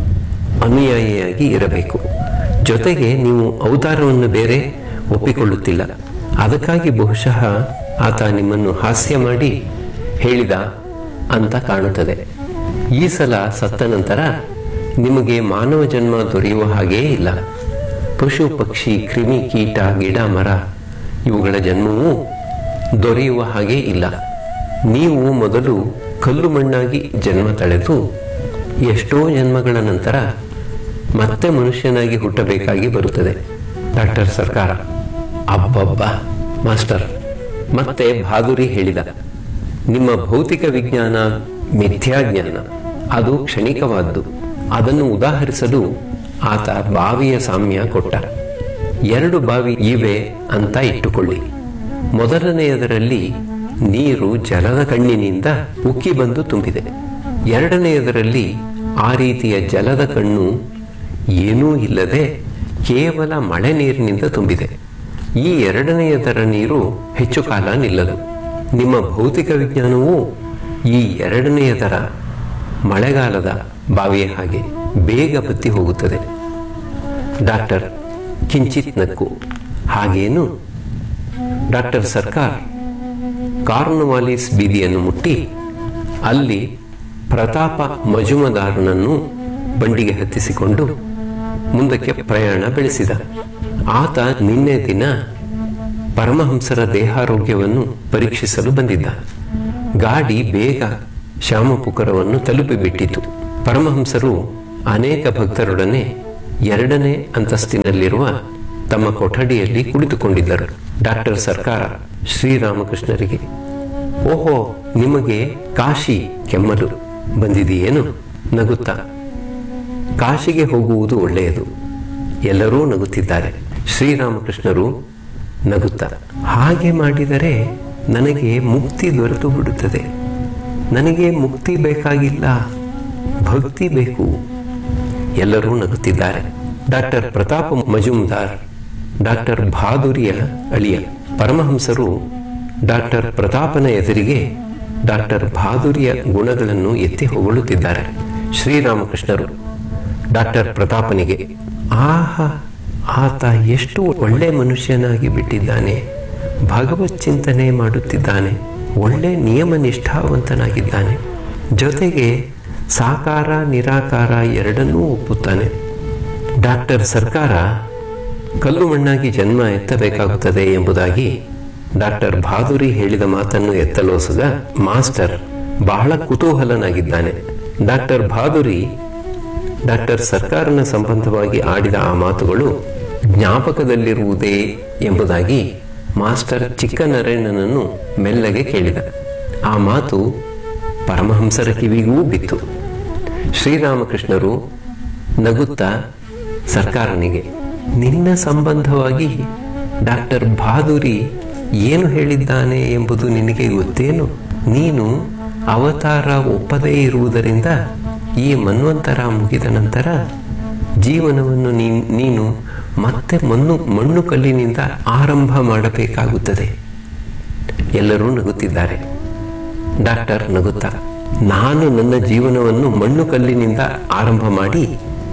ಅನುಯಾಯಿಯಾಗಿ ಇರಬೇಕು ಜೊತೆಗೆ ನೀವು ಅವತಾರವನ್ನು ಬೇರೆ ಒಪ್ಪಿಕೊಳ್ಳುತ್ತಿಲ್ಲ ಅದಕ್ಕಾಗಿ ಬಹುಶಃ ಆತ ನಿಮ್ಮನ್ನು ಹಾಸ್ಯ ಮಾಡಿ ಹೇಳಿದ ಅಂತ ಕಾಣುತ್ತದೆ ಈ ಸಲ ಸತ್ತ ನಂತರ ನಿಮಗೆ ಮಾನವ ಜನ್ಮ ದೊರೆಯುವ ಹಾಗೇ ಇಲ್ಲ ಪಶು ಪಕ್ಷಿ ಕ್ರಿಮಿ ಕೀಟ ಗಿಡ ಮರ ಇವುಗಳ ಜನ್ಮವೂ ದೊರೆಯುವ ಹಾಗೇ ಇಲ್ಲ ನೀವು ಮೊದಲು ಕಲ್ಲು ಮಣ್ಣಾಗಿ ಜನ್ಮ ತಳೆದು ಎಷ್ಟೋ ಜನ್ಮಗಳ ನಂತರ ಮತ್ತೆ ಮನುಷ್ಯನಾಗಿ ಹುಟ್ಟಬೇಕಾಗಿ ಬರುತ್ತದೆ ಡಾಕ್ಟರ್ ಸರ್ಕಾರ ಅಬ್ಬಬ್ಬ ಮಾಸ್ಟರ್ ಮತ್ತೆ ಭಾದುರಿ ಹೇಳಿದ ನಿಮ್ಮ ಭೌತಿಕ ವಿಜ್ಞಾನ ಮಿಥ್ಯಾಜ್ಞಾನ ಅದು ಕ್ಷಣಿಕವಾದ್ದು ಅದನ್ನು ಉದಾಹರಿಸಲು ಆತ ಬಾವಿಯ ಸಾಮ್ಯ ಕೊಟ್ಟ ಎರಡು ಬಾವಿ ಇವೆ ಅಂತ ಇಟ್ಟುಕೊಳ್ಳಿ ಮೊದಲನೆಯದರಲ್ಲಿ ನೀರು ಜಲದ ಕಣ್ಣಿನಿಂದ ಉಕ್ಕಿ ಬಂದು ತುಂಬಿದೆ ಎರಡನೆಯದರಲ್ಲಿ ಆ ರೀತಿಯ ಜಲದ ಕಣ್ಣು ಏನೂ ಇಲ್ಲದೆ ಕೇವಲ ಮಳೆ ನೀರಿನಿಂದ ತುಂಬಿದೆ ಈ ಎರಡನೆಯದರ ನೀರು ಹೆಚ್ಚು ಕಾಲ ನಿಲ್ಲದು ನಿಮ್ಮ ಭೌತಿಕ ವಿಜ್ಞಾನವು ಈ ಎರಡನೆಯದರ ಮಳೆಗಾಲದ ಬಾವಿಯ ಹಾಗೆ ಬೇಗ ಬತ್ತಿ ಹೋಗುತ್ತದೆ ಡಾಕ್ಟರ್ ಕಿಂಚಿತ್ ನಕ್ಕು ಹಾಗೇನು ಡಾಕ್ಟರ್ ಸರ್ಕಾರ್ ಕಾರ್ನವಾಲಿಸ್ ಬೀದಿಯನ್ನು ಮುಟ್ಟಿ ಅಲ್ಲಿ ಪ್ರತಾಪ ಮಜುಮದಾರನನ್ನು ಬಂಡಿಗೆ ಹತ್ತಿಸಿಕೊಂಡು ಮುಂದಕ್ಕೆ ಪ್ರಯಾಣ ಬೆಳೆಸಿದ ಆತ ನಿನ್ನೆ ದಿನ ಪರಮಹಂಸರ ದೇಹಾರೋಗ್ಯವನ್ನು ಪರೀಕ್ಷಿಸಲು ಬಂದಿದ್ದ ಗಾಡಿ ಬೇಗ ಶ್ಯಾಮಪುಕರವನ್ನು ತಲುಪಿಬಿಟ್ಟಿತು ಪರಮಹಂಸರು ಅನೇಕ ಭಕ್ತರೊಡನೆ ಎರಡನೇ ಅಂತಸ್ತಿನಲ್ಲಿರುವ ತಮ್ಮ ಕೊಠಡಿಯಲ್ಲಿ ಕುಳಿತುಕೊಂಡಿದ್ದರು ಡಾಕ್ಟರ್ ಸರ್ಕಾರ ಶ್ರೀರಾಮಕೃಷ್ಣರಿಗೆ ಓಹೋ ನಿಮಗೆ ಕಾಶಿ ಕೆಮ್ಮಲು ಬಂದಿದೆಯೇನು ನಗುತ್ತಾ ಕಾಶಿಗೆ ಹೋಗುವುದು ಒಳ್ಳೆಯದು ಎಲ್ಲರೂ ನಗುತ್ತಿದ್ದಾರೆ ಶ್ರೀರಾಮಕೃಷ್ಣರು ನಗುತ್ತಾ ಹಾಗೆ ಮಾಡಿದರೆ ನನಗೆ ಮುಕ್ತಿ ದೊರೆತು ಬಿಡುತ್ತದೆ ನನಗೆ ಮುಕ್ತಿ ಬೇಕಾಗಿಲ್ಲ ಭಕ್ತಿ ಬೇಕು ಎಲ್ಲರೂ ನಗುತ್ತಿದ್ದಾರೆ ಡಾಕ್ಟರ್ ಪ್ರತಾಪ ಮಜುಮ್ದಾರ್ ಡಾಕ್ಟರ್ ಬಹಾದುರಿಯ ಅಳಿಯ ಪರಮಹಂಸರು ಡಾಕ್ಟರ್ ಪ್ರತಾಪನ ಎದುರಿಗೆ ಡಾಕ್ಟರ್ ಬಹಾದುರಿಯ ಗುಣಗಳನ್ನು ಎತ್ತಿ ಹೊಗಳುತ್ತಿದ್ದಾರೆ ಶ್ರೀರಾಮಕೃಷ್ಣರು ಡಾಕ್ಟರ್ ಪ್ರತಾಪನಿಗೆ ಆಹಾ ಆತ ಎಷ್ಟು ಒಳ್ಳೆ ಮನುಷ್ಯನಾಗಿ ಬಿಟ್ಟಿದ್ದಾನೆ ಭಗವತ್ ಚಿಂತನೆ ಮಾಡುತ್ತಿದ್ದಾನೆ ಒಳ್ಳೆ ನಿಯಮ ನಿಷ್ಠಾವಂತನಾಗಿದ್ದಾನೆ ಜೊತೆಗೆ ಸಾಕಾರ ನಿರಾಕಾರ ಎರಡನ್ನೂ ಒಪ್ಪುತ್ತಾನೆ ಡಾಕ್ಟರ್ ಸರ್ಕಾರ ಕಲ್ಲು ಮಣ್ಣಾಗಿ ಜನ್ಮ ಎತ್ತಬೇಕಾಗುತ್ತದೆ ಎಂಬುದಾಗಿ ಡಾಕ್ಟರ್ ಬಹಾದುರಿ ಹೇಳಿದ ಮಾತನ್ನು ಎತ್ತಲೋಸಗ ಮಾಸ್ಟರ್ ಬಹಳ ಕುತೂಹಲನಾಗಿದ್ದಾನೆ ಡಾಕ್ಟರ್ ಬಹಾದುರಿ ಡಾಕ್ಟರ್ ಸರ್ಕಾರನ ಸಂಬಂಧವಾಗಿ ಆಡಿದ ಆ ಮಾತುಗಳು ಜ್ಞಾಪಕದಲ್ಲಿರುವುದೇ ಎಂಬುದಾಗಿ ಮಾಸ್ಟರ್ ಚಿಕ್ಕನರೇಣನನ್ನು ಮೆಲ್ಲಗೆ ಕೇಳಿದ ಆ ಮಾತು ಪರಮಹಂಸರ ಕಿವಿಗೂ ಬಿತ್ತು ಶ್ರೀರಾಮಕೃಷ್ಣರು ನಗುತ್ತಾ ಸರ್ಕಾರನಿಗೆ ನಿನ್ನ ಸಂಬಂಧವಾಗಿ ಡಾಕ್ಟರ್ ಬಹಾದುರಿ ಏನು ಹೇಳಿದ್ದಾನೆ ಎಂಬುದು ನಿನಗೆ ಗೊತ್ತೇನು ನೀನು ಅವತಾರ ಒಪ್ಪದೇ ಇರುವುದರಿಂದ ಈ ಮನ್ವಂತರ ಮುಗಿದ ನಂತರ ಜೀವನವನ್ನು ನೀ- ನೀನು ಮತ್ತೆ ಮಣ್ಣು ಮಣ್ಣು ಕಲ್ಲಿನಿಂದ ಆರಂಭ ಮಾಡಬೇಕಾಗುತ್ತದೆ ಎಲ್ಲರೂ ನಗುತ್ತಿದ್ದಾರೆ ಡಾಕ್ಟರ್ ನಗುತ್ತಾ ನಾನು ನನ್ನ ಜೀವನವನ್ನು ಮಣ್ಣು ಕಲ್ಲಿನಿಂದ ಆರಂಭ ಮಾಡಿ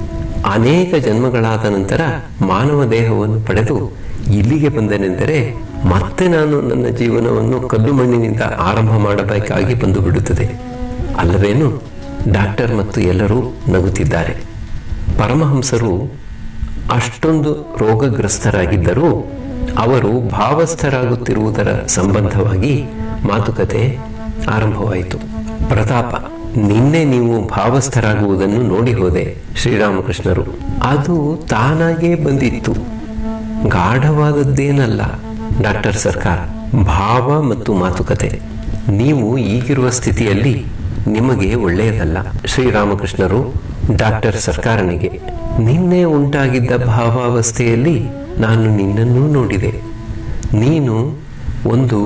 ಅನೇಕ ಜನ್ಮಗಳಾದ ನಂತರ ಮಾನವ ದೇಹವನ್ನು ಪಡೆದು ಇಲ್ಲಿಗೆ ಬಂದನೆಂದರೆ ಮತ್ತೆ ನಾನು ನನ್ನ ಜೀವನವನ್ನು ಕಲ್ಲು ಮಣ್ಣಿನಿಂದ ಆರಂಭ ಮಾಡಬೇಕಾಗಿ ಬಂದು ಬಿಡುತ್ತದೆ ಅಲ್ಲವೇನು ಡಾಕ್ಟರ್ ಮತ್ತು ಎಲ್ಲರೂ ನಗುತ್ತಿದ್ದಾರೆ ಪರಮಹಂಸರು ಅಷ್ಟೊಂದು ರೋಗಗ್ರಸ್ತರಾಗಿದ್ದರೂ ಅವರು ಭಾವಸ್ಥರಾಗುತ್ತಿರುವುದರ ಸಂಬಂಧವಾಗಿ ಮಾತುಕತೆ ಆರಂಭವಾಯಿತು ಪ್ರತಾಪ ನಿನ್ನೆ ನೀವು ಭಾವಸ್ಥರಾಗುವುದನ್ನು ನೋಡಿ ಹೋದೆ ಶ್ರೀರಾಮಕೃಷ್ಣರು ಅದು ತಾನಾಗೇ ಬಂದಿತ್ತು ಗಾಢವಾದದ್ದೇನಲ್ಲ ಡಾಕ್ಟರ್ ಸರ್ಕಾರ ಭಾವ ಮತ್ತು ಮಾತುಕತೆ ನೀವು ಈಗಿರುವ ಸ್ಥಿತಿಯಲ್ಲಿ ನಿಮಗೆ ಒಳ್ಳೆಯದಲ್ಲ ಶ್ರೀರಾಮಕೃಷ್ಣರು ಡಾಕ್ಟರ್ ಸರ್ಕಾರನಿಗೆ ನಿನ್ನೆ ಉಂಟಾಗಿದ್ದ ಭಾವಾವಸ್ಥೆಯಲ್ಲಿ ನಾನು ನಿನ್ನನ್ನೂ ನೋಡಿದೆ ನೀನು ಒಂದು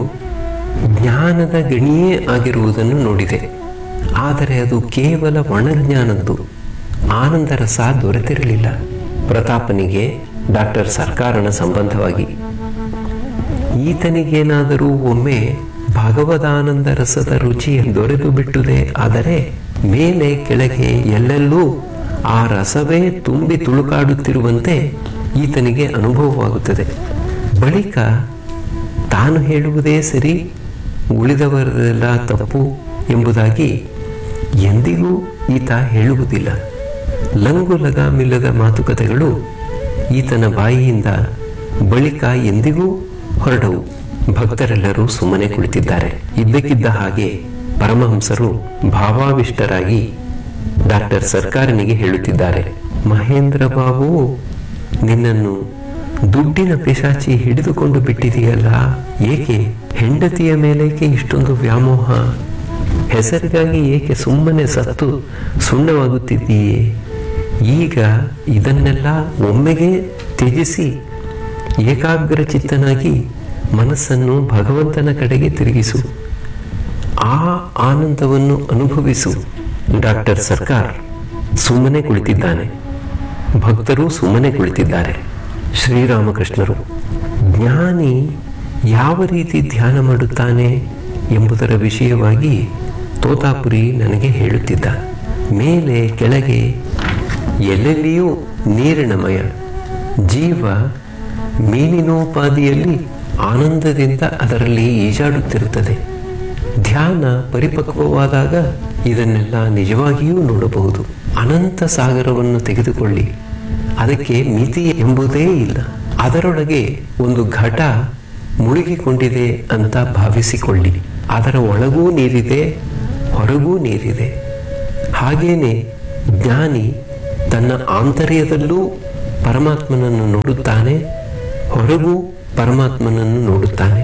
ಜ್ಞಾನದ ಗಣಿಯೇ ಆಗಿರುವುದನ್ನು ನೋಡಿದೆ ಆದರೆ ಅದು ಕೇವಲ ಒಣಜ್ಞಾನದ್ದು ಆನಂದ ರಸ ದೊರೆತಿರಲಿಲ್ಲ ಪ್ರತಾಪನಿಗೆ ಡಾಕ್ಟರ್ ಸರ್ಕಾರನ ಸಂಬಂಧವಾಗಿ ಈತನಿಗೇನಾದರೂ ಒಮ್ಮೆ ಭಗವದಾನಂದ ರಸದ ರುಚಿ ದೊರೆತು ಬಿಟ್ಟುದೇ ಆದರೆ ಮೇಲೆ ಕೆಳಗೆ ಎಲ್ಲೆಲ್ಲೂ ಆ ರಸವೇ ತುಂಬಿ ತುಳುಕಾಡುತ್ತಿರುವಂತೆ ಈತನಿಗೆ ಅನುಭವವಾಗುತ್ತದೆ ಬಳಿಕ ತಾನು ಹೇಳುವುದೇ ಸರಿ ಉಳಿದವರೆಲ್ಲ ತಪ್ಪು ಎಂಬುದಾಗಿ ಎಂದಿಗೂ ಈತ ಹೇಳುವುದಿಲ್ಲ ಲಂಗು ಲಗಾಮಿಲ್ಲದ ಮಾತುಕತೆಗಳು ಈತನ ಬಾಯಿಯಿಂದ ಬಳಿಕ ಎಂದಿಗೂ ಹೊರಡವು ಭಕ್ತರೆಲ್ಲರೂ ಸುಮ್ಮನೆ ಕುಳಿತಿದ್ದಾರೆ ಇದ್ದಕ್ಕಿದ್ದ ಹಾಗೆ ಪರಮಹಂಸರು ಭಾವಾವಿಷ್ಟರಾಗಿ ಡಾಕ್ಟರ್ ಸರ್ಕಾರನಿಗೆ ಹೇಳುತ್ತಿದ್ದಾರೆ ಮಹೇಂದ್ರ ಬಾಬು ನಿನ್ನನ್ನು ದುಡ್ಡಿನ ಪಿಶಾಚಿ ಹಿಡಿದುಕೊಂಡು ಬಿಟ್ಟಿದೆಯಲ್ಲ ಏಕೆ ಹೆಂಡತಿಯ ಮೇಲೇಕೆ ಇಷ್ಟೊಂದು ವ್ಯಾಮೋಹ ಹೆಸರಿಗಾಗಿ ಏಕೆ ಸುಮ್ಮನೆ ಸತ್ತು ಸುಣ್ಣವಾಗುತ್ತಿದ್ದೀಯೇ ಈಗ ಇದನ್ನೆಲ್ಲ ಒಮ್ಮೆಗೆ ತ್ಯಜಿಸಿ ಏಕಾಗ್ರ ಚಿತ್ತನಾಗಿ ಮನಸ್ಸನ್ನು ಭಗವಂತನ ಕಡೆಗೆ ತಿರುಗಿಸು ಆ ಆನಂದವನ್ನು ಅನುಭವಿಸು ಡಾಕ್ಟರ್ ಸರ್ಕಾರ್ ಸುಮ್ಮನೆ ಕುಳಿತಿದ್ದಾನೆ ಭಕ್ತರು ಸುಮ್ಮನೆ ಕುಳಿತಿದ್ದಾರೆ ಶ್ರೀರಾಮಕೃಷ್ಣರು ಜ್ಞಾನಿ ಯಾವ ರೀತಿ ಧ್ಯಾನ ಮಾಡುತ್ತಾನೆ ಎಂಬುದರ ವಿಷಯವಾಗಿ ತೋತಾಪುರಿ ನನಗೆ ಹೇಳುತ್ತಿದ್ದ ಮೇಲೆ ಕೆಳಗೆ ಎಲ್ಲೆಲ್ಲಿಯೂ ನೀರಿನಮಯ ಜೀವ ಮೀನಿನೋಪಾದಿಯಲ್ಲಿ ಆನಂದದಿಂದ ಅದರಲ್ಲಿ ಈಜಾಡುತ್ತಿರುತ್ತದೆ ಧ್ಯಾನ ಪರಿಪಕ್ವವಾದಾಗ ಇದನ್ನೆಲ್ಲ ನಿಜವಾಗಿಯೂ ನೋಡಬಹುದು ಅನಂತ ಸಾಗರವನ್ನು ತೆಗೆದುಕೊಳ್ಳಿ ಅದಕ್ಕೆ ಮಿತಿ ಎಂಬುದೇ ಇಲ್ಲ ಅದರೊಳಗೆ ಒಂದು ಘಟ ಮುಳುಗಿಕೊಂಡಿದೆ ಅಂತ ಭಾವಿಸಿಕೊಳ್ಳಿ ಅದರ ಒಳಗೂ ನೀರಿದೆ ಹೊರಗೂ ನೀರಿದೆ ಹಾಗೇನೆ ಜ್ಞಾನಿ ತನ್ನ ಆಂತರ್ಯದಲ್ಲೂ ಪರಮಾತ್ಮನನ್ನು ನೋಡುತ್ತಾನೆ ಹೊರಗೂ ಪರಮಾತ್ಮನನ್ನು ನೋಡುತ್ತಾನೆ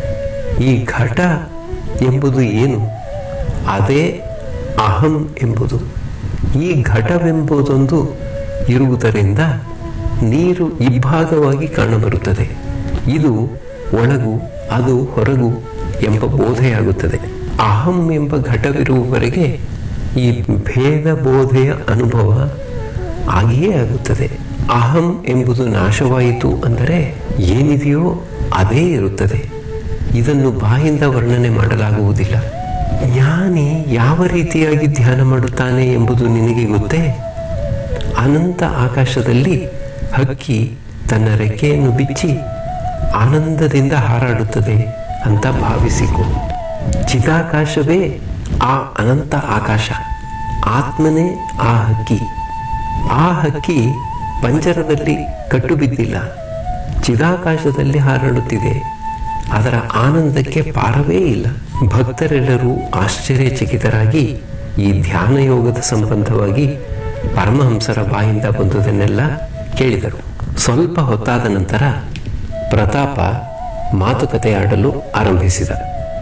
ಈ ಘಟ ಎಂಬುದು ಏನು ಅದೇ ಅಹಂ ಎಂಬುದು ಈ ಘಟವೆಂಬುದೊಂದು ಇರುವುದರಿಂದ ನೀರು ಇಬ್ಬಾಗವಾಗಿ ಕಾಣಬರುತ್ತದೆ ಇದು ಒಳಗು ಅದು ಹೊರಗು ಎಂಬ ಬೋಧೆಯಾಗುತ್ತದೆ ಅಹಂ ಎಂಬ ಘಟವಿರುವವರೆಗೆ ಈ ಭೇದ ಬೋಧೆಯ ಅನುಭವ ಆಗಿಯೇ ಆಗುತ್ತದೆ ಅಹಂ ಎಂಬುದು ನಾಶವಾಯಿತು ಅಂದರೆ ಏನಿದೆಯೋ ಅದೇ ಇರುತ್ತದೆ ಇದನ್ನು ಬಾಯಿಂದ ವರ್ಣನೆ ಮಾಡಲಾಗುವುದಿಲ್ಲ ಜ್ಞಾನಿ ಯಾವ ರೀತಿಯಾಗಿ ಧ್ಯಾನ ಮಾಡುತ್ತಾನೆ ಎಂಬುದು ನಿನಗೆ ಗೊತ್ತೇ ಅನಂತ ಆಕಾಶದಲ್ಲಿ ಹಕ್ಕಿ ತನ್ನ ರೆಕ್ಕೆಯನ್ನು ಬಿಚ್ಚಿ ಆನಂದದಿಂದ ಹಾರಾಡುತ್ತದೆ ಅಂತ ಭಾವಿಸಿಕೊ ಚಿದಾಕಾಶವೇ ಆ ಅನಂತ ಆಕಾಶ ಆತ್ಮನೇ ಆ ಹಕ್ಕಿ ಆ ಹಕ್ಕಿ ಪಂಜರದಲ್ಲಿ ಕಟ್ಟು ಬಿದ್ದಿಲ್ಲ ಚಿದಾಕಾಶದಲ್ಲಿ ಹಾರಾಡುತ್ತಿದೆ ಅದರ ಆನಂದಕ್ಕೆ ಪಾರವೇ ಇಲ್ಲ ಭಕ್ತರೆಲ್ಲರೂ ಆಶ್ಚರ್ಯಚಕಿತರಾಗಿ ಈ ಧ್ಯಾನ ಯೋಗದ ಸಂಬಂಧವಾಗಿ ಪರಮಹಂಸರ ಬಾಯಿಂದ ಬಂದುದನ್ನೆಲ್ಲ ಕೇಳಿದರು ಸ್ವಲ್ಪ ಹೊತ್ತಾದ ನಂತರ ಪ್ರತಾಪ ಮಾತುಕತೆ ಆಡಲು ಆರಂಭಿಸಿದ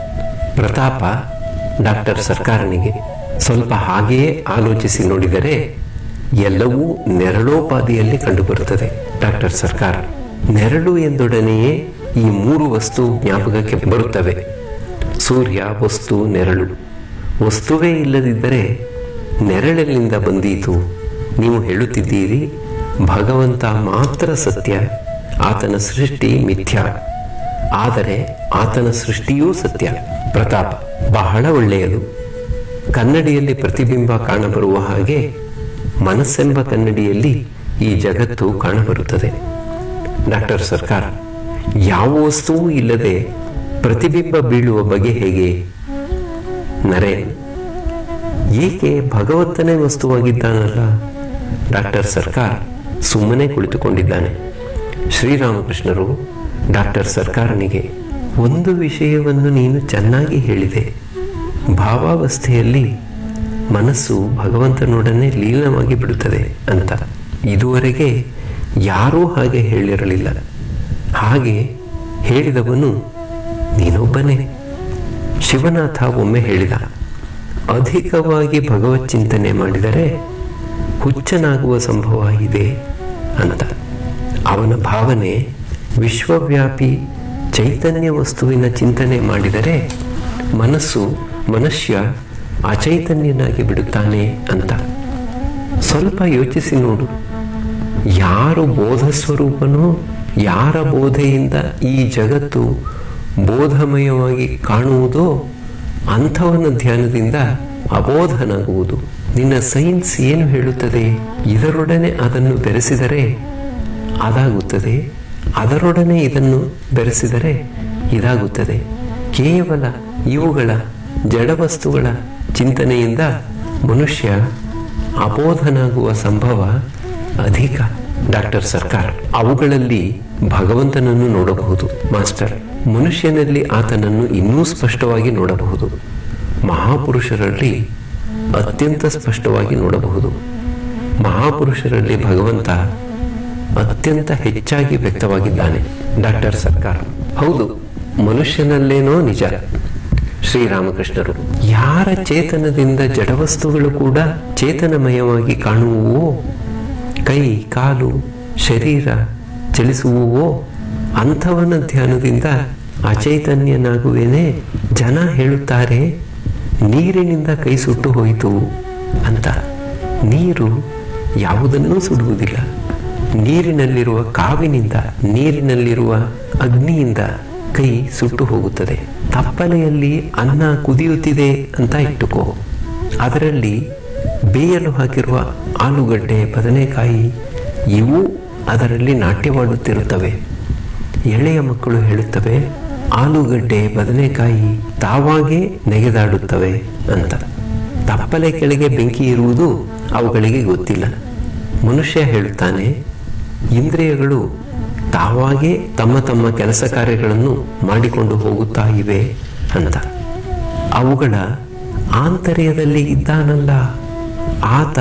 ಪ್ರತಾಪ ಡಾಕ್ಟರ್ ಸರ್ಕಾರನಿಗೆ ಸ್ವಲ್ಪ ಹಾಗೆಯೇ ಆಲೋಚಿಸಿ ನೋಡಿದರೆ ಎಲ್ಲವೂ ನೆರಳೋಪಾದಿಯಲ್ಲಿ ಕಂಡುಬರುತ್ತದೆ ಡಾಕ್ಟರ್ ಸರ್ಕಾರ ನೆರಳು ಎಂದೊಡನೆಯೇ ಈ ಮೂರು ವಸ್ತು ಜ್ಞಾಪಕಕ್ಕೆ ಬರುತ್ತವೆ ಸೂರ್ಯ ವಸ್ತು ನೆರಳು ವಸ್ತುವೇ ಇಲ್ಲದಿದ್ದರೆ ನೆರಳೆಲ್ಲಿಂದ ಬಂದೀತು ನೀವು ಹೇಳುತ್ತಿದ್ದೀರಿ ಭಗವಂತ ಮಾತ್ರ ಸತ್ಯ ಆತನ ಸೃಷ್ಟಿ ಮಿಥ್ಯ ಆದರೆ ಆತನ ಸೃಷ್ಟಿಯೂ ಸತ್ಯ ಪ್ರತಾಪ ಬಹಳ ಒಳ್ಳೆಯದು ಕನ್ನಡಿಯಲ್ಲಿ ಪ್ರತಿಬಿಂಬ ಕಾಣಬರುವ ಹಾಗೆ ಮನಸ್ಸೆಂಬ ಕನ್ನಡಿಯಲ್ಲಿ ಈ ಜಗತ್ತು ಕಾಣಬರುತ್ತದೆ ಡಾಕ್ಟರ್ ಸರ್ಕಾರ ಯಾವ ವಸ್ತುವೂ ಇಲ್ಲದೆ ಪ್ರತಿಬಿಂಬ ಬೀಳುವ ಬಗೆ ಹೇಗೆ ನರೇನ್ ಏಕೆ ಭಗವಂತನೇ ವಸ್ತುವಾಗಿದ್ದಾನಲ್ಲ ಡಾಕ್ಟರ್ ಸರ್ಕಾರ ಸುಮ್ಮನೆ ಕುಳಿತುಕೊಂಡಿದ್ದಾನೆ ಶ್ರೀರಾಮಕೃಷ್ಣರು ಡಾಕ್ಟರ್ ಸರ್ಕಾರನಿಗೆ ಒಂದು ವಿಷಯವನ್ನು ನೀನು ಚೆನ್ನಾಗಿ ಹೇಳಿದೆ ಭಾವಾವಸ್ಥೆಯಲ್ಲಿ ಮನಸ್ಸು ಭಗವಂತನೊಡನೆ ಲೀನವಾಗಿ ಬಿಡುತ್ತದೆ ಅಂತ ಇದುವರೆಗೆ ಯಾರೂ ಹಾಗೆ ಹೇಳಿರಲಿಲ್ಲ ಹಾಗೆ ಹೇಳಿದವನು ನೀನೊಬ್ಬನೇ ಶಿವನಾಥ ಒಮ್ಮೆ ಹೇಳಿದ ಅಧಿಕವಾಗಿ ಭಗವತ್ ಚಿಂತನೆ ಮಾಡಿದರೆ ಹುಚ್ಚನಾಗುವ ಸಂಭವ ಇದೆ ಅಂತ ಅವನ ಭಾವನೆ ವಿಶ್ವವ್ಯಾಪಿ ಚೈತನ್ಯ ವಸ್ತುವಿನ ಚಿಂತನೆ ಮಾಡಿದರೆ ಮನಸ್ಸು ಮನುಷ್ಯ ಅಚೈತನ್ಯನಾಗಿ ಬಿಡುತ್ತಾನೆ ಅಂತ ಸ್ವಲ್ಪ ಯೋಚಿಸಿ ನೋಡು ಯಾರು ಬೋಧ ಸ್ವರೂಪನೋ ಯಾರ ಬೋಧೆಯಿಂದ ಈ ಜಗತ್ತು ಬೋಧಮಯವಾಗಿ ಕಾಣುವುದೋ ಅಂಥವನ ಧ್ಯಾನದಿಂದ ಅಬೋಧನಾಗುವುದು ನಿನ್ನ ಸೈನ್ಸ್ ಏನು ಹೇಳುತ್ತದೆ ಇದರೊಡನೆ ಅದನ್ನು ಬೆರೆಸಿದರೆ ಅದಾಗುತ್ತದೆ ಅದರೊಡನೆ ಇದನ್ನು ಬೆರೆಸಿದರೆ ಇದಾಗುತ್ತದೆ ಕೇವಲ ಇವುಗಳ ಜಡವಸ್ತುಗಳ ಚಿಂತನೆಯಿಂದ ಮನುಷ್ಯ ಅಬೋಧನಾಗುವ ಸಂಭವ ಅಧಿಕ ಡಾಕ್ಟರ್ ಸರ್ಕಾರ ಅವುಗಳಲ್ಲಿ ಭಗವಂತನನ್ನು ನೋಡಬಹುದು ಮಾಸ್ಟರ್ ಮನುಷ್ಯನಲ್ಲಿ ಆತನನ್ನು ಇನ್ನೂ ಸ್ಪಷ್ಟವಾಗಿ ನೋಡಬಹುದು ಮಹಾಪುರುಷರಲ್ಲಿ ಅತ್ಯಂತ ಸ್ಪಷ್ಟವಾಗಿ ನೋಡಬಹುದು ಮಹಾಪುರುಷರಲ್ಲಿ ಭಗವಂತ ಅತ್ಯಂತ ಹೆಚ್ಚಾಗಿ ವ್ಯಕ್ತವಾಗಿದ್ದಾನೆ ಡಾಕ್ಟರ್ ಸರ್ಕಾರ ಹೌದು ಮನುಷ್ಯನಲ್ಲೇನೋ ನಿಜ ಶ್ರೀರಾಮಕೃಷ್ಣರು ಯಾರ ಚೇತನದಿಂದ ಜಡವಸ್ತುಗಳು ಕೂಡ ಚೇತನಮಯವಾಗಿ ಕಾಣುವುವೋ ಕೈ ಕಾಲು ಶರೀರ ಚಲಿಸುವುವೋ ಅಂಥವನ ಧ್ಯಾನದಿಂದ ಅಚೈತನ್ಯನಾಗುವೇನೆ ಜನ ಹೇಳುತ್ತಾರೆ ನೀರಿನಿಂದ ಕೈ ಸುಟ್ಟು ಹೋಯಿತು ಅಂತ ನೀರು ಯಾವುದನ್ನೂ ಸುಡುವುದಿಲ್ಲ ನೀರಿನಲ್ಲಿರುವ ಕಾವಿನಿಂದ ನೀರಿನಲ್ಲಿರುವ ಅಗ್ನಿಯಿಂದ ಕೈ ಸುಟ್ಟು ಹೋಗುತ್ತದೆ ತಪ್ಪಲೆಯಲ್ಲಿ ಅನ್ನ ಕುದಿಯುತ್ತಿದೆ ಅಂತ ಇಟ್ಟುಕೋ ಅದರಲ್ಲಿ ಬೇಯಲು ಹಾಕಿರುವ ಆಲೂಗಡ್ಡೆ ಬದನೆಕಾಯಿ ಇವು ಅದರಲ್ಲಿ ನಾಟ್ಯವಾಡುತ್ತಿರುತ್ತವೆ ಎಳೆಯ ಮಕ್ಕಳು ಹೇಳುತ್ತವೆ ಆಲೂಗಡ್ಡೆ ಬದನೆಕಾಯಿ ತಾವಾಗೇ ನೆಗೆದಾಡುತ್ತವೆ ಅಂತ ತಪ್ಪಲೆ ಕೆಳಗೆ ಬೆಂಕಿ ಇರುವುದು ಅವುಗಳಿಗೆ ಗೊತ್ತಿಲ್ಲ ಮನುಷ್ಯ ಹೇಳುತ್ತಾನೆ ಇಂದ್ರಿಯಗಳು ತಾವಾಗೇ ತಮ್ಮ ತಮ್ಮ ಕೆಲಸ ಕಾರ್ಯಗಳನ್ನು ಮಾಡಿಕೊಂಡು ಹೋಗುತ್ತಾ ಇವೆ ಅಂತ ಅವುಗಳ ಆಂತರ್ಯದಲ್ಲಿ ಇದ್ದಾನಲ್ಲ ಆತ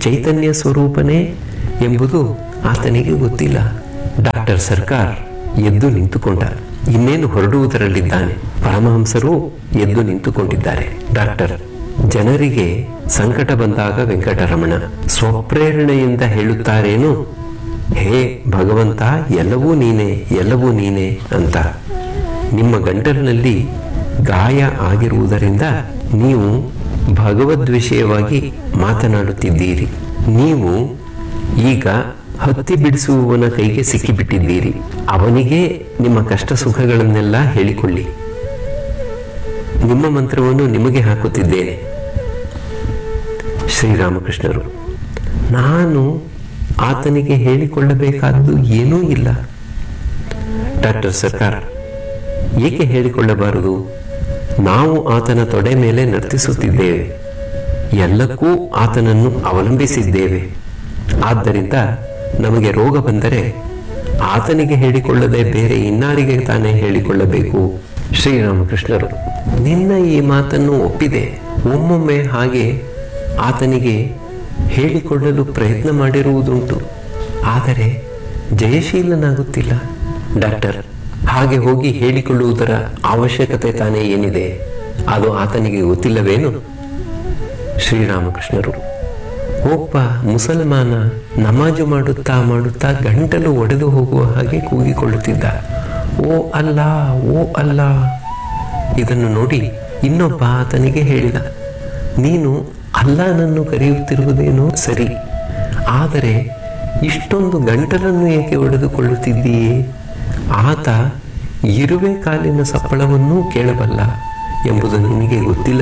ಚೈತನ್ಯ ಸ್ವರೂಪನೇ ಎಂಬುದು ಆತನಿಗೆ ಗೊತ್ತಿಲ್ಲ ಡಾಕ್ಟರ್ ಸರ್ಕಾರ್ ಎದ್ದು ನಿಂತುಕೊಂಡ ಇನ್ನೇನು ಹೊರಡುವುದರಲ್ಲಿದ್ದಾನೆ ಪರಮಹಂಸರು ಎದ್ದು ನಿಂತುಕೊಂಡಿದ್ದಾರೆ ಡಾಕ್ಟರ್ ಜನರಿಗೆ ಸಂಕಟ ಬಂದಾಗ ವೆಂಕಟರಮಣ ಸ್ವಪ್ರೇರಣೆಯಿಂದ ಹೇಳುತ್ತಾರೇನು ಹೇ ಭಗವಂತ ಎಲ್ಲವೂ ನೀನೆ ಎಲ್ಲವೂ ನೀನೆ ಅಂತ ನಿಮ್ಮ ಗಂಟಲಿನಲ್ಲಿ ಗಾಯ ಆಗಿರುವುದರಿಂದ ನೀವು ಭಗವದ್ ವಿಷಯವಾಗಿ ಮಾತನಾಡುತ್ತಿದ್ದೀರಿ ನೀವು ಈಗ ಹತ್ತಿ ಬಿಡಿಸುವವನ ಕೈಗೆ ಸಿಕ್ಕಿಬಿಟ್ಟಿದ್ದೀರಿ ಅವನಿಗೆ ನಿಮ್ಮ ಕಷ್ಟ ಸುಖಗಳನ್ನೆಲ್ಲ ಹೇಳಿಕೊಳ್ಳಿ ನಿಮ್ಮ ಮಂತ್ರವನ್ನು ನಿಮಗೆ ಹಾಕುತ್ತಿದ್ದೇನೆ ಶ್ರೀರಾಮಕೃಷ್ಣರು ನಾನು ಆತನಿಗೆ ಹೇಳಿಕೊಳ್ಳಬೇಕಾದ್ದು ಏನೂ ಇಲ್ಲ ಡಾಕ್ಟರ್ ಸರ್ಕಾರ ಏಕೆ ಹೇಳಿಕೊಳ್ಳಬಾರದು ನಾವು ಆತನ ತೊಡೆ ಮೇಲೆ ನರ್ತಿಸುತ್ತಿದ್ದೇವೆ ಎಲ್ಲಕ್ಕೂ ಆತನನ್ನು ಅವಲಂಬಿಸಿದ್ದೇವೆ ಆದ್ದರಿಂದ ನಮಗೆ ರೋಗ ಬಂದರೆ ಆತನಿಗೆ ಹೇಳಿಕೊಳ್ಳದೆ ಬೇರೆ ಇನ್ನಾರಿಗೆ ತಾನೇ ಹೇಳಿಕೊಳ್ಳಬೇಕು ಶ್ರೀರಾಮಕೃಷ್ಣರು ನಿನ್ನ ಈ ಮಾತನ್ನು ಒಪ್ಪಿದೆ ಒಮ್ಮೊಮ್ಮೆ ಹಾಗೆ ಆತನಿಗೆ ಹೇಳಿಕೊಳ್ಳಲು ಪ್ರಯತ್ನ ಮಾಡಿರುವುದುಂಟು ಆದರೆ ಜಯಶೀಲನಾಗುತ್ತಿಲ್ಲ ಡಾಕ್ಟರ್ ಹಾಗೆ ಹೋಗಿ ಹೇಳಿಕೊಳ್ಳುವುದರ ಅವಶ್ಯಕತೆ ತಾನೇ ಏನಿದೆ ಅದು ಆತನಿಗೆ ಗೊತ್ತಿಲ್ಲವೇನು ಶ್ರೀರಾಮಕೃಷ್ಣರು ಒಬ್ಬ ಮುಸಲ್ಮಾನ ನಮಾಜು ಮಾಡುತ್ತಾ ಮಾಡುತ್ತಾ ಗಂಟಲು ಒಡೆದು ಹೋಗುವ ಹಾಗೆ ಕೂಗಿಕೊಳ್ಳುತ್ತಿದ್ದ ಓ ಅಲ್ಲ ಓ ಅಲ್ಲ ಇದನ್ನು ನೋಡಿ ಇನ್ನೊಬ್ಬ ಆತನಿಗೆ ಹೇಳಿದ ನೀನು ಅಲ್ಲಾನನ್ನು ಕರೆಯುತ್ತಿರುವುದೇನೋ ಸರಿ ಆದರೆ ಇಷ್ಟೊಂದು ಗಂಟಲನ್ನು ಏಕೆ ಒಡೆದುಕೊಳ್ಳುತ್ತಿದ್ದೀಯೇ ಆತ ಇರುವೆ ಕಾಲಿನ ಸಪ್ಪಳವನ್ನೂ ಕೇಳಬಲ್ಲ ಎಂಬುದು ನಿನಗೆ ಗೊತ್ತಿಲ್ಲ